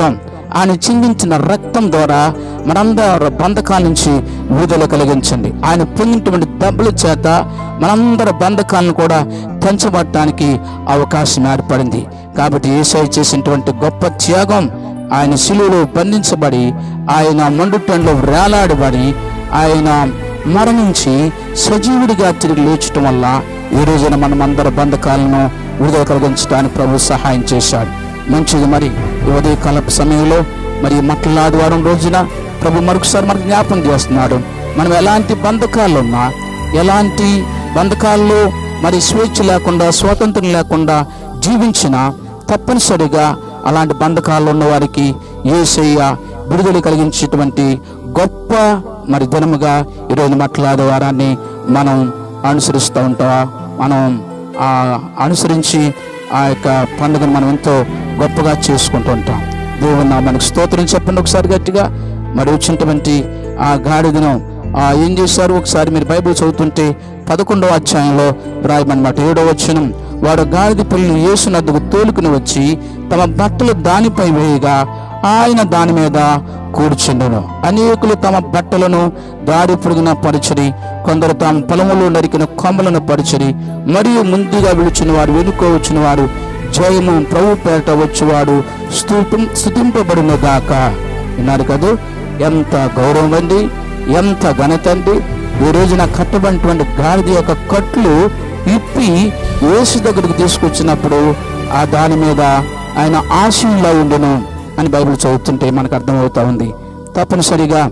ఆయన చిందించిన రక్తం ద్వారా మనందరి బంధకాల నుంచి విడుదల కలిగించండి ఆయన పొందినటువంటి దెబ్బల చేత మనందరి బంధకాలను కూడా తెంచబడటానికి అవకాశం ఏర్పడింది కాబట్టి ఏసై చేసినటువంటి గొప్ప త్యాగం ఆయన శిలువలో బంధించబడి ఆయన మండుటంలో వేలాడబడి ఆయన మరణించి సజీవుడిగా తిరిగి లేచటం వల్ల ఈ రోజున మనం అందరి బంధకాలను విడుదల కలిగించడానికి ప్రభు సహాయం చేశాడు మంచిది మరి ఈ ఉదయకాలపు సమయంలో మరి మట్ల ఆదివారం రోజున ప్రభు మరొకసారి మనకు జ్ఞాపం చేస్తున్నాడు మనం ఎలాంటి బంధకాలు ఉన్నా ఎలాంటి బంధకాల్లో మరి స్వేచ్ఛ లేకుండా స్వాతంత్రం లేకుండా జీవించినా తప్పనిసరిగా అలాంటి బంధకాల్లో ఉన్న వారికి ఏసయ్య విడుదల కలిగించేటువంటి గొప్ప మరి దినముగా ఈరోజు మట్లాడే వారాన్ని మనం అనుసరిస్తూ ఉంటాం మనం ఆ అనుసరించి ఆ యొక్క పండుగను మనం ఎంతో గొప్పగా చేసుకుంటూ ఉంటాం దేవుని నామానికి స్తోత్రం చెప్పండి ఒకసారి గట్టిగా మరి వచ్చినటువంటి ఆ గాడిదను ఆ ఏం చేశారు ఒకసారి మీరు బైబిల్ చదువుతుంటే పదకొండవ అధ్యాయంలో రాయమన్నమాట ఏడవ వచనం వాడు గాడిద పిల్లని యేసునద్దుకు తోలుకుని వచ్చి తమ బట్టలు దానిపై వేయగా ఆయన దాని మీద కూర్చుండెను అనేకులు తమ బట్టలను దారి పొడుగున పరచరి కొందరు తమ పొలములో నరికిన కొమ్మలను పరచరి మరియు ముందుగా విളിచిన వారు వెనుక వచ్చిన వారు జయము ప్రభు పేట వచ్చేవాడు స్థుతం స్థుతింపబడిన దాకా విన్నారు కదూ ఎంత గౌరవం అండి ఎంత ఘనత అండి ఈ రోజున కట్టబడినటువంటి గాడిద యొక్క కట్లు ఇప్పి యేసు దగ్గరికి తీసుకొచ్చినప్పుడు ఆ దాని మీద ఆయన ఆశయంలో ఉండెను అని బైబిల్ చదువుతుంటే మనకు అర్థమవుతా ఉంది తప్పనిసరిగా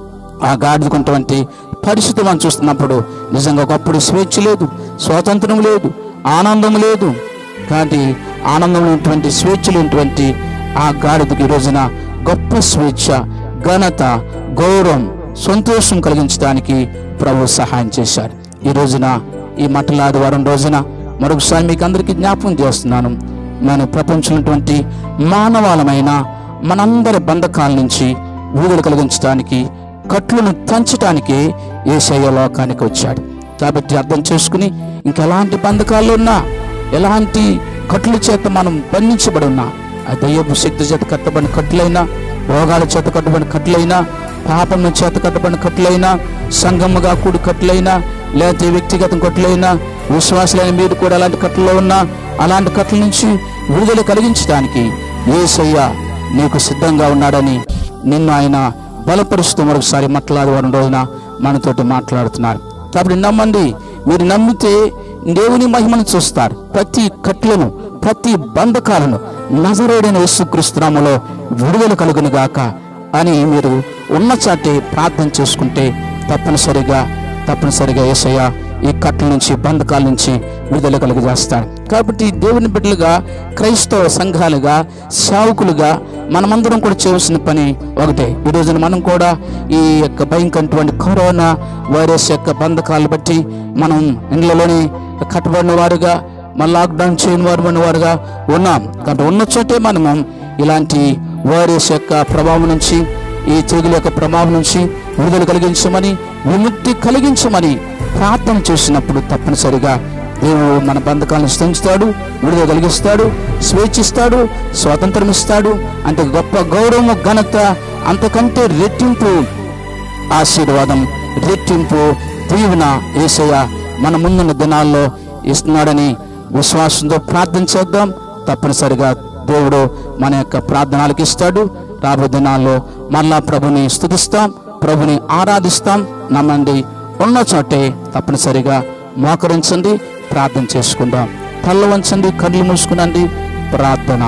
ఆ గాడిదకున్నటువంటి పరిస్థితి మనం చూస్తున్నప్పుడు నిజంగా ఒకప్పుడు స్వేచ్ఛ లేదు స్వాతంత్రం లేదు ఆనందం లేదు కానీ ఆనందం లేనటువంటి స్వేచ్ఛ లేనటువంటి ఆ గాడిదకి ఈ రోజున గొప్ప స్వేచ్ఛ ఘనత గౌరవం సంతోషం కలిగించడానికి ప్రభు సహాయం చేశారు ఈ రోజున ఈ మట్టల ఆదివారం రోజున మరొకసారి మీకు అందరికీ జ్ఞాపకం చేస్తున్నాను మన ప్రపంచంలో ఉన్నటువంటి మానవాళమైన మనందరి బంధకాల నుంచి విడుదల కలిగించడానికి కట్లను తంచటానికి ఏసయ్య లోకానికి వచ్చాడు కాబట్టి అర్థం చేసుకుని ఇంకెలాంటి బంధకాలు ఉన్నా ఎలాంటి కట్ల చేత మనం బంధించబడి ఉన్నా ఆ దయ్యపు శక్తి చేత కట్టబడిన కట్లైనా రోగాల చేత కట్టబడిన కట్లైనా పాపం చేత కట్టబడిన కట్లైనా సంగమ్మగా కూడి కట్లైనా లేకపోతే వ్యక్తిగతం కట్లైనా విశ్వాసులైన మీరు కూడా అలాంటి కట్లలో ఉన్నా అలాంటి కట్ల నుంచి విడుదల కలిగించడానికి ఏసయ్య నీకు సిద్ధంగా ఉన్నాడని నిన్ను ఆయన బలపరుస్తూ మరొకసారి మాట్లాడేవారం రోజున మనతోటి మాట్లాడుతున్నారు కాబట్టి నమ్మండి మీరు నమ్మితే దేవుని మహిమను చూస్తారు ప్రతి కట్లను ప్రతి బంధకాలను నజరేడైన యేసుక్రీస్తునామలో విడుదల కలుగును గాక అని మీరు ఉన్న చాటే ప్రార్థన చేసుకుంటే తప్పనిసరిగా తప్పనిసరిగా యేసయ్య ఈ కట్ల నుంచి బంధకాల నుంచి విడుదల కలిగజేస్తాడు కాబట్టి దేవుని బిడ్డలుగా క్రైస్తవ సంఘాలుగా సేవకులుగా మనమందరం కూడా చేయవలసిన పని ఒకటే ఈ రోజున మనం కూడా ఈ యొక్క భయంకరటువంటి కరోనా వైరస్ యొక్క బంధకాలు బట్టి మనం ఇండ్లలోనే కట్టబడిన వారుగా మన లాక్డౌన్ చేయని వారు వారుగా ఉన్నాం కాబట్టి ఉన్న చోటే మనము ఇలాంటి వైరస్ యొక్క ప్రభావం నుంచి ఈ తెగుల యొక్క ప్రభావం నుంచి విడుదల కలిగించమని విముక్తి కలిగించమని ప్రార్థన చేసినప్పుడు తప్పనిసరిగా దేవుడు మన బంధకాలను స్థించుతాడు విడుదల కలిగిస్తాడు స్వేచ్ఛిస్తాడు స్వాతంత్రం ఇస్తాడు అంటే గొప్ప గౌరవము ఘనత అంతకంటే రెట్టింపు ఆశీర్వాదం రెట్టింపు దీవెన ఏసయ్య మన ముందున్న దినాల్లో ఇస్తున్నాడని విశ్వాసంతో ప్రార్థన చేద్దాం తప్పనిసరిగా దేవుడు మన యొక్క ప్రార్థనలకు ఇస్తాడు రాబోయే దినాల్లో మరలా ప్రభుని స్థుతిస్తాం ప్రభుని ఆరాధిస్తాం నమ్మండి ఉన్న చోటే తప్పనిసరిగా మోకరించండి ప్రార్థన చేసుకుందాం తల్ల వంచండి కళ్ళు మూసుకునండి ప్రార్థన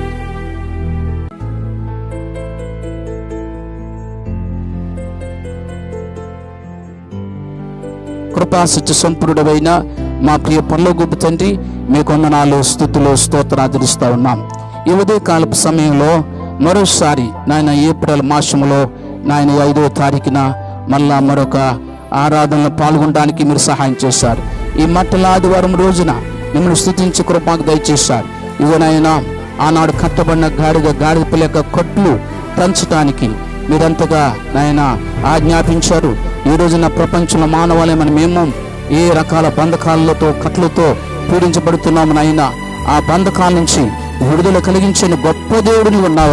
కృపాసత్య సంపూర్ణమైన మా ప్రియ పరలోగొప్ప తండ్రి మీ కొందనాలు స్థుతులు స్తోత్రాదరిస్తూ ఉన్నాం ఈ ఉదయ కాలపు సమయంలో మరోసారి నాయన ఏప్రిల్ మాసంలో నాయన ఐదో తారీఖున మళ్ళా మరొక ఆరాధనలో పాల్గొనడానికి మీరు సహాయం చేశారు ఈ మట్టల ఆదివారం రోజున మిమ్మల్ని స్థుతించి కృపాకు దయచేశారు ఇదిగోనైనా ఆనాడు కట్టబడిన గాడిద గాడిద పిల్ల యొక్క కొట్లు పెంచటానికి మీరంతగా నాయన ఆజ్ఞాపించారు ఈ రోజున ప్రపంచంలో మానవాళయమని మేము ఏ రకాల బంధకాలతో కట్లతో పీడించబడుతున్నాము నాయన ఆ బంధకాల నుంచి విడుదల కలిగించిన గొప్ప దేవుడిని ఉన్నావని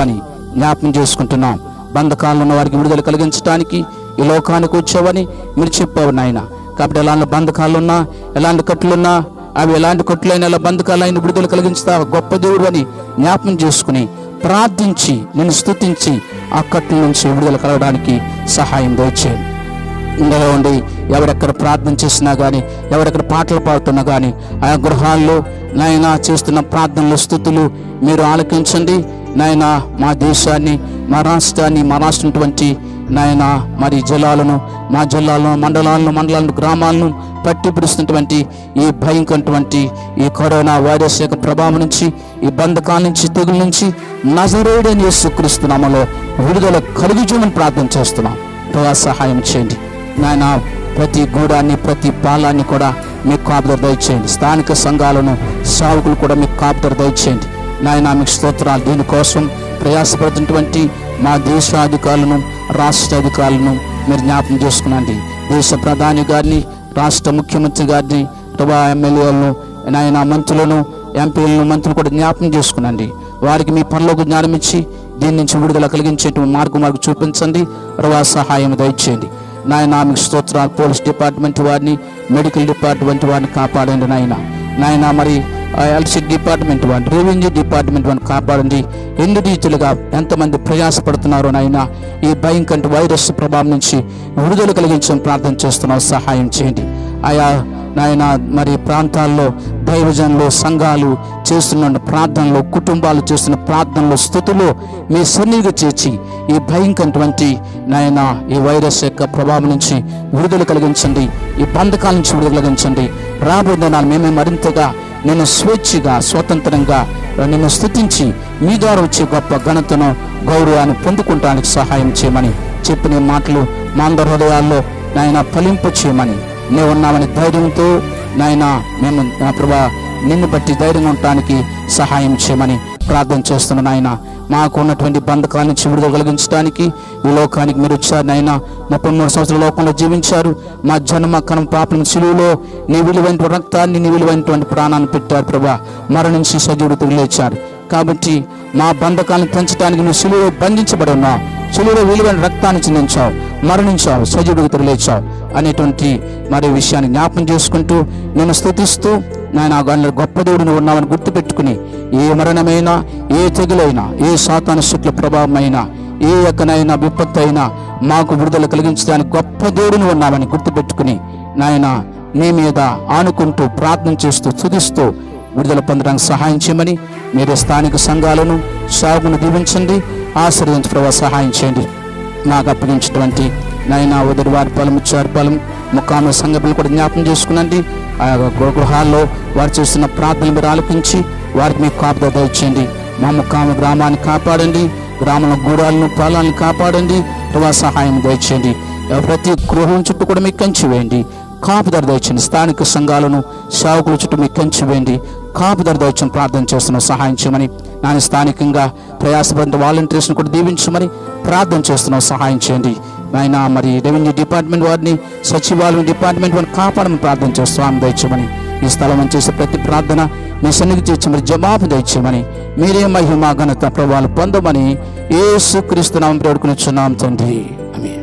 జ్ఞాపం చేసుకుంటున్నాం బంధకాల్లో ఉన్న వారికి విడుదల కలిగించడానికి ఈ లోకానికి వచ్చావని మీరు చెప్పావు నాయన కాబట్టి ఎలాంటి బంధకాలు ఉన్నా ఎలాంటి కట్లున్నా అవి ఎలాంటి కట్లైనా ఎలా బంధకాలైన విడుదల కలిగించుతా గొప్ప దేవుడు అని జ్ఞాపం చేసుకుని ప్రార్థించి నేను స్తుతించి ఆ కట్ల నుంచి విడుదల కలగడానికి సహాయం దయచేయండి ఇందులో ఉండి ఎవరెక్కడ ప్రార్థన చేసినా కానీ ఎవరెక్కడ పాటలు పాడుతున్నా కానీ ఆయా గృహాల్లో నాయన చేస్తున్న ప్రార్థనలు స్థుతులు మీరు ఆలకించండి నాయన మా దేశాన్ని మా రాష్ట్రాన్ని మా రాష్ట్రటువంటి నాయన మరి జిల్లాలను మా జిల్లాలను మండలాలను మండలాలను గ్రామాలను పట్టి పిడుస్తున్నటువంటి ఈ భయంకరటువంటి ఈ కరోనా వైరస్ యొక్క ప్రభావం నుంచి ఈ బంధకాల నుంచి తెగుల నుంచి నజరేడని యేసుక్రీస్తు నామలో విడుదల కలుగుజేయమని ప్రార్థన చేస్తున్నాం ప్రభా సహాయం చేయండి నాయన ప్రతి గూడాన్ని ప్రతి పాలాన్ని కూడా మీకు కాపుదర దయచేయండి స్థానిక సంఘాలను సావుకులు కూడా మీకు కాపుదర దయచేయండి నాయన మీకు స్తోత్రాలు దీనికోసం ప్రయాసపడుతున్నటువంటి మా దేశ అధికారులను రాష్ట్ర అధికారులను మీరు జ్ఞాపకం చేసుకునండి దేశ ప్రధాని గారిని రాష్ట్ర ముఖ్యమంత్రి గారిని ప్రభా ఎమ్మెల్యేలను నాయన మంత్రులను ఎంపీలను మంత్రులు కూడా జ్ఞాపకం చేసుకునండి వారికి మీ పనులకు జ్ఞానం ఇచ్చి దీని నుంచి విడుదల కలిగించేటువంటి మార్గం వారికి చూపించండి ప్రభా సహాయం దయచేయండి నాయన మీకు స్తోత్రాలు పోలీస్ డిపార్ట్మెంట్ వారిని మెడికల్ డిపార్ట్మెంట్ వారిని కాపాడండి నాయన నాయన మరి ఎలక్ట్రిసిటీ డిపార్ట్మెంట్ వారిని రెవెన్యూ డిపార్ట్మెంట్ వారిని కాపాడండి ఎన్ని రీతులుగా ఎంతమంది ప్రయాసపడుతున్నారో నాయన ఈ భయంకర వైరస్ ప్రభావం నుంచి విడుదల కలిగించడం ప్రార్థన చేస్తున్నాం సహాయం చేయండి ఆయా నాయన మరి ప్రాంతాల్లో దైవజనులు సంఘాలు చేస్తున్న ప్రార్థనలు కుటుంబాలు చేస్తున్న ప్రార్థనలు స్థుతులు మీ సన్నిధిగా చేర్చి ఈ భయంకరటువంటి నాయన ఈ వైరస్ యొక్క ప్రభావం నుంచి విడుదల కలిగించండి ఈ బంధకాల నుంచి విడుదల కలిగించండి రాబోయే దినాలు మేమే మరింతగా నేను స్వేచ్ఛగా స్వతంత్రంగా నిన్ను స్థుతించి మీ ద్వారా వచ్చే గొప్ప ఘనతను గౌరవాన్ని పొందుకుంటానికి సహాయం చేయమని చెప్పిన ఈ మాటలు మా అందరి హృదయాల్లో నాయన ఫలింపు చేయమని నీవు ఉన్నామని ధైర్యంతో నాయన మేము నా ప్రభా నిన్ను బట్టి ధైర్యంగా ఉండటానికి సహాయం చేయమని ప్రార్థన చేస్తున్న నాయన మాకు ఉన్నటువంటి బంధకాల నుంచి విడుదల కలిగించడానికి ఈ లోకానికి మీరు వచ్చారు నాయన ముప్పై మూడు సంవత్సరాల లోకంలో జీవించారు మా జన్మ కనం పాపం సిలువలో నీ విలువైన రక్తాన్ని నీ విలువైనటువంటి ప్రాణాన్ని పెట్టారు ప్రభా మరణించి సజీవుడు తిరిగిలేచారు కాబట్టి మా బంధకాలను పెంచడానికి నువ్వు సిలువలో బంధించబడి ఉన్నావు సిలువలో విలువైన రక్తాన్ని చిందించావు మరణించావు సజీవుడికి తిరిగిలేచావు అనేటువంటి మరి విషయాన్ని జ్ఞాపం చేసుకుంటూ నేను స్థుతిస్తూ నాయన గొల్ల గొప్ప దేవుడు నువ్వు ఉన్నావని గుర్తుపెట్టుకుని ఏ మరణమైనా ఏ తెగులైనా ఏ సాతాను శుక్ల ప్రభావమైనా ఏ యొక్కనైనా విపత్తు అయినా మాకు విడుదల కలిగించడానికి గొప్ప దేవుడు నువ్వు ఉన్నావని గుర్తుపెట్టుకుని నాయన నీ మీద ఆనుకుంటూ ప్రార్థన చేస్తూ స్తుతిస్తూ విడుదల పొందడానికి సహాయం చేయమని మీరు స్థానిక సంఘాలను సాగును దీవించండి ఆశ్రయించి ప్రభావ సహాయం చేయండి నాకు అప్పగించినటువంటి నైనా ఉదరి వారి పొలం ఇచ్చారు పొలం ముఖాము సంఘటనలు కూడా జ్ఞాపకం చేసుకునండి ఆ గృ- గృహాల్లో వారు చేస్తున్న ప్రార్థనలు మీరు ఆలకించి వారికి మీకు కాపుదల దయచేయండి మా ముఖాము గ్రామాన్ని కాపాడండి గ్రామంలో గూడాలను పొలాలను కాపాడండి ప్రభావ సహాయం దయచేయండి ప్రతి గృహం చుట్టూ కూడా మీకు కంచి వేయండి కాపుదర దయచండి స్థానిక సంఘాలను సేవకుల చుట్టూ మీకు కంచి వేయండి కాపుదర దయచం ప్రార్థన చేస్తున్నాం సహాయం చేయమని నాని స్థానికంగా ప్రయాసపడిన వాలంటీర్స్ని కూడా దీవించమని ప్రార్థన చేస్తున్నాం సహాయం చేయండి ఆయన మరి రెవెన్యూ డిపార్ట్మెంట్ వారిని సచివాలయం డిపార్ట్మెంట్ వారిని కాపాడమని ప్రార్థన చేస్తాం ఆమె దయచేయమని ఈ స్థలం చేసే ప్రతి ప్రార్థన మీ సన్నిధి చేర్చమని జవాబు దయచేయమని మీరే మహిమ ఘనత ప్రభావాలు పొందమని ఏసు క్రీస్తునామం వేడుకుని తండ్రి ఆమేన్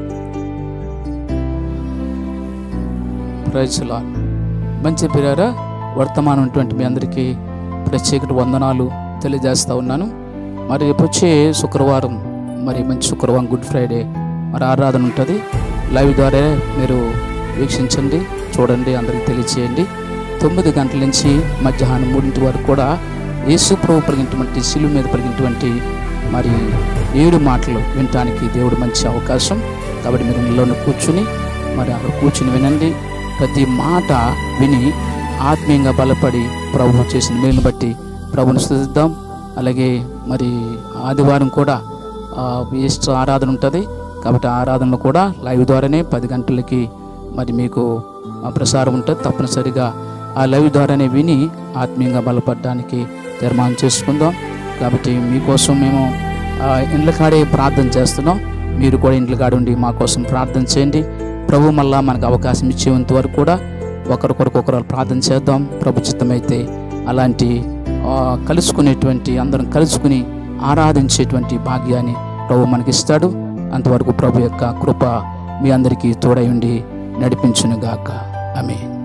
ప్రైజ్లా మంచి పిరారా వర్తమానం ఉన్నటువంటి మీ అందరికీ ప్రత్యేక వందనాలు తెలియజేస్తా ఉన్నాను మరి రేపు వచ్చే శుక్రవారం మరి మంచి శుక్రవారం గుడ్ ఫ్రైడే మరి ఆరాధన ఉంటుంది లైవ్ ద్వారా మీరు వీక్షించండి చూడండి అందరికీ తెలియచేయండి తొమ్మిది గంటల నుంచి మధ్యాహ్నం మూడింటి వరకు కూడా యేసు ప్రభు పలిగినటువంటి శిలువ మీద పలిగినటువంటి మరి ఏడు మాటలు వినటానికి దేవుడు మంచి అవకాశం కాబట్టి మీరు ఇంట్లో కూర్చుని మరి అక్కడ కూర్చుని వినండి ప్రతి మాట విని ఆత్మీయంగా బలపడి ప్రభు చేసిన మేలును బట్టి ప్రభుని స్థుతిద్దాం అలాగే మరి ఆదివారం కూడా ఆ, ఈస్టర్ ఆరాధన ఉంటుంది కాబట్టి ఆ ఆరాధనలో కూడా లైవ్ ద్వారానే పది గంటలకి మరి మీకు ఆ ప్రసారం ఉంటుంది తప్పనిసరిగా ఆ లైవ్ ద్వారానే విని ఆత్మీయంగా బలపడడానికి తీర్మానం చేసుకుందాం కాబట్టి మీకోసం మేము ఆ, ఇండ్ల కాడే ప్రార్థన చేస్తున్నాం మీరు కూడా ఇండ్ల కాడ ఉండి మా కోసం ప్రార్థన చేయండి ప్రభు మళ్ళా మనకు అవకాశం ఇచ్చేంత వరకు కూడా ఒకరికొరకొకరు ప్రార్థన చేద్దాం ప్రభు చిత్తమైతే అలాంటి ఆ, కలుసుకునేటువంటి అందరం కలుసుకుని ఆరాధించేటువంటి భాగ్యాన్ని ప్రభు మనకిస్తాడు అంతవరకు ప్రభు యొక్క కృప మీ అందరికీ తోడై ఉండి నడిపించునుగాక ఆమె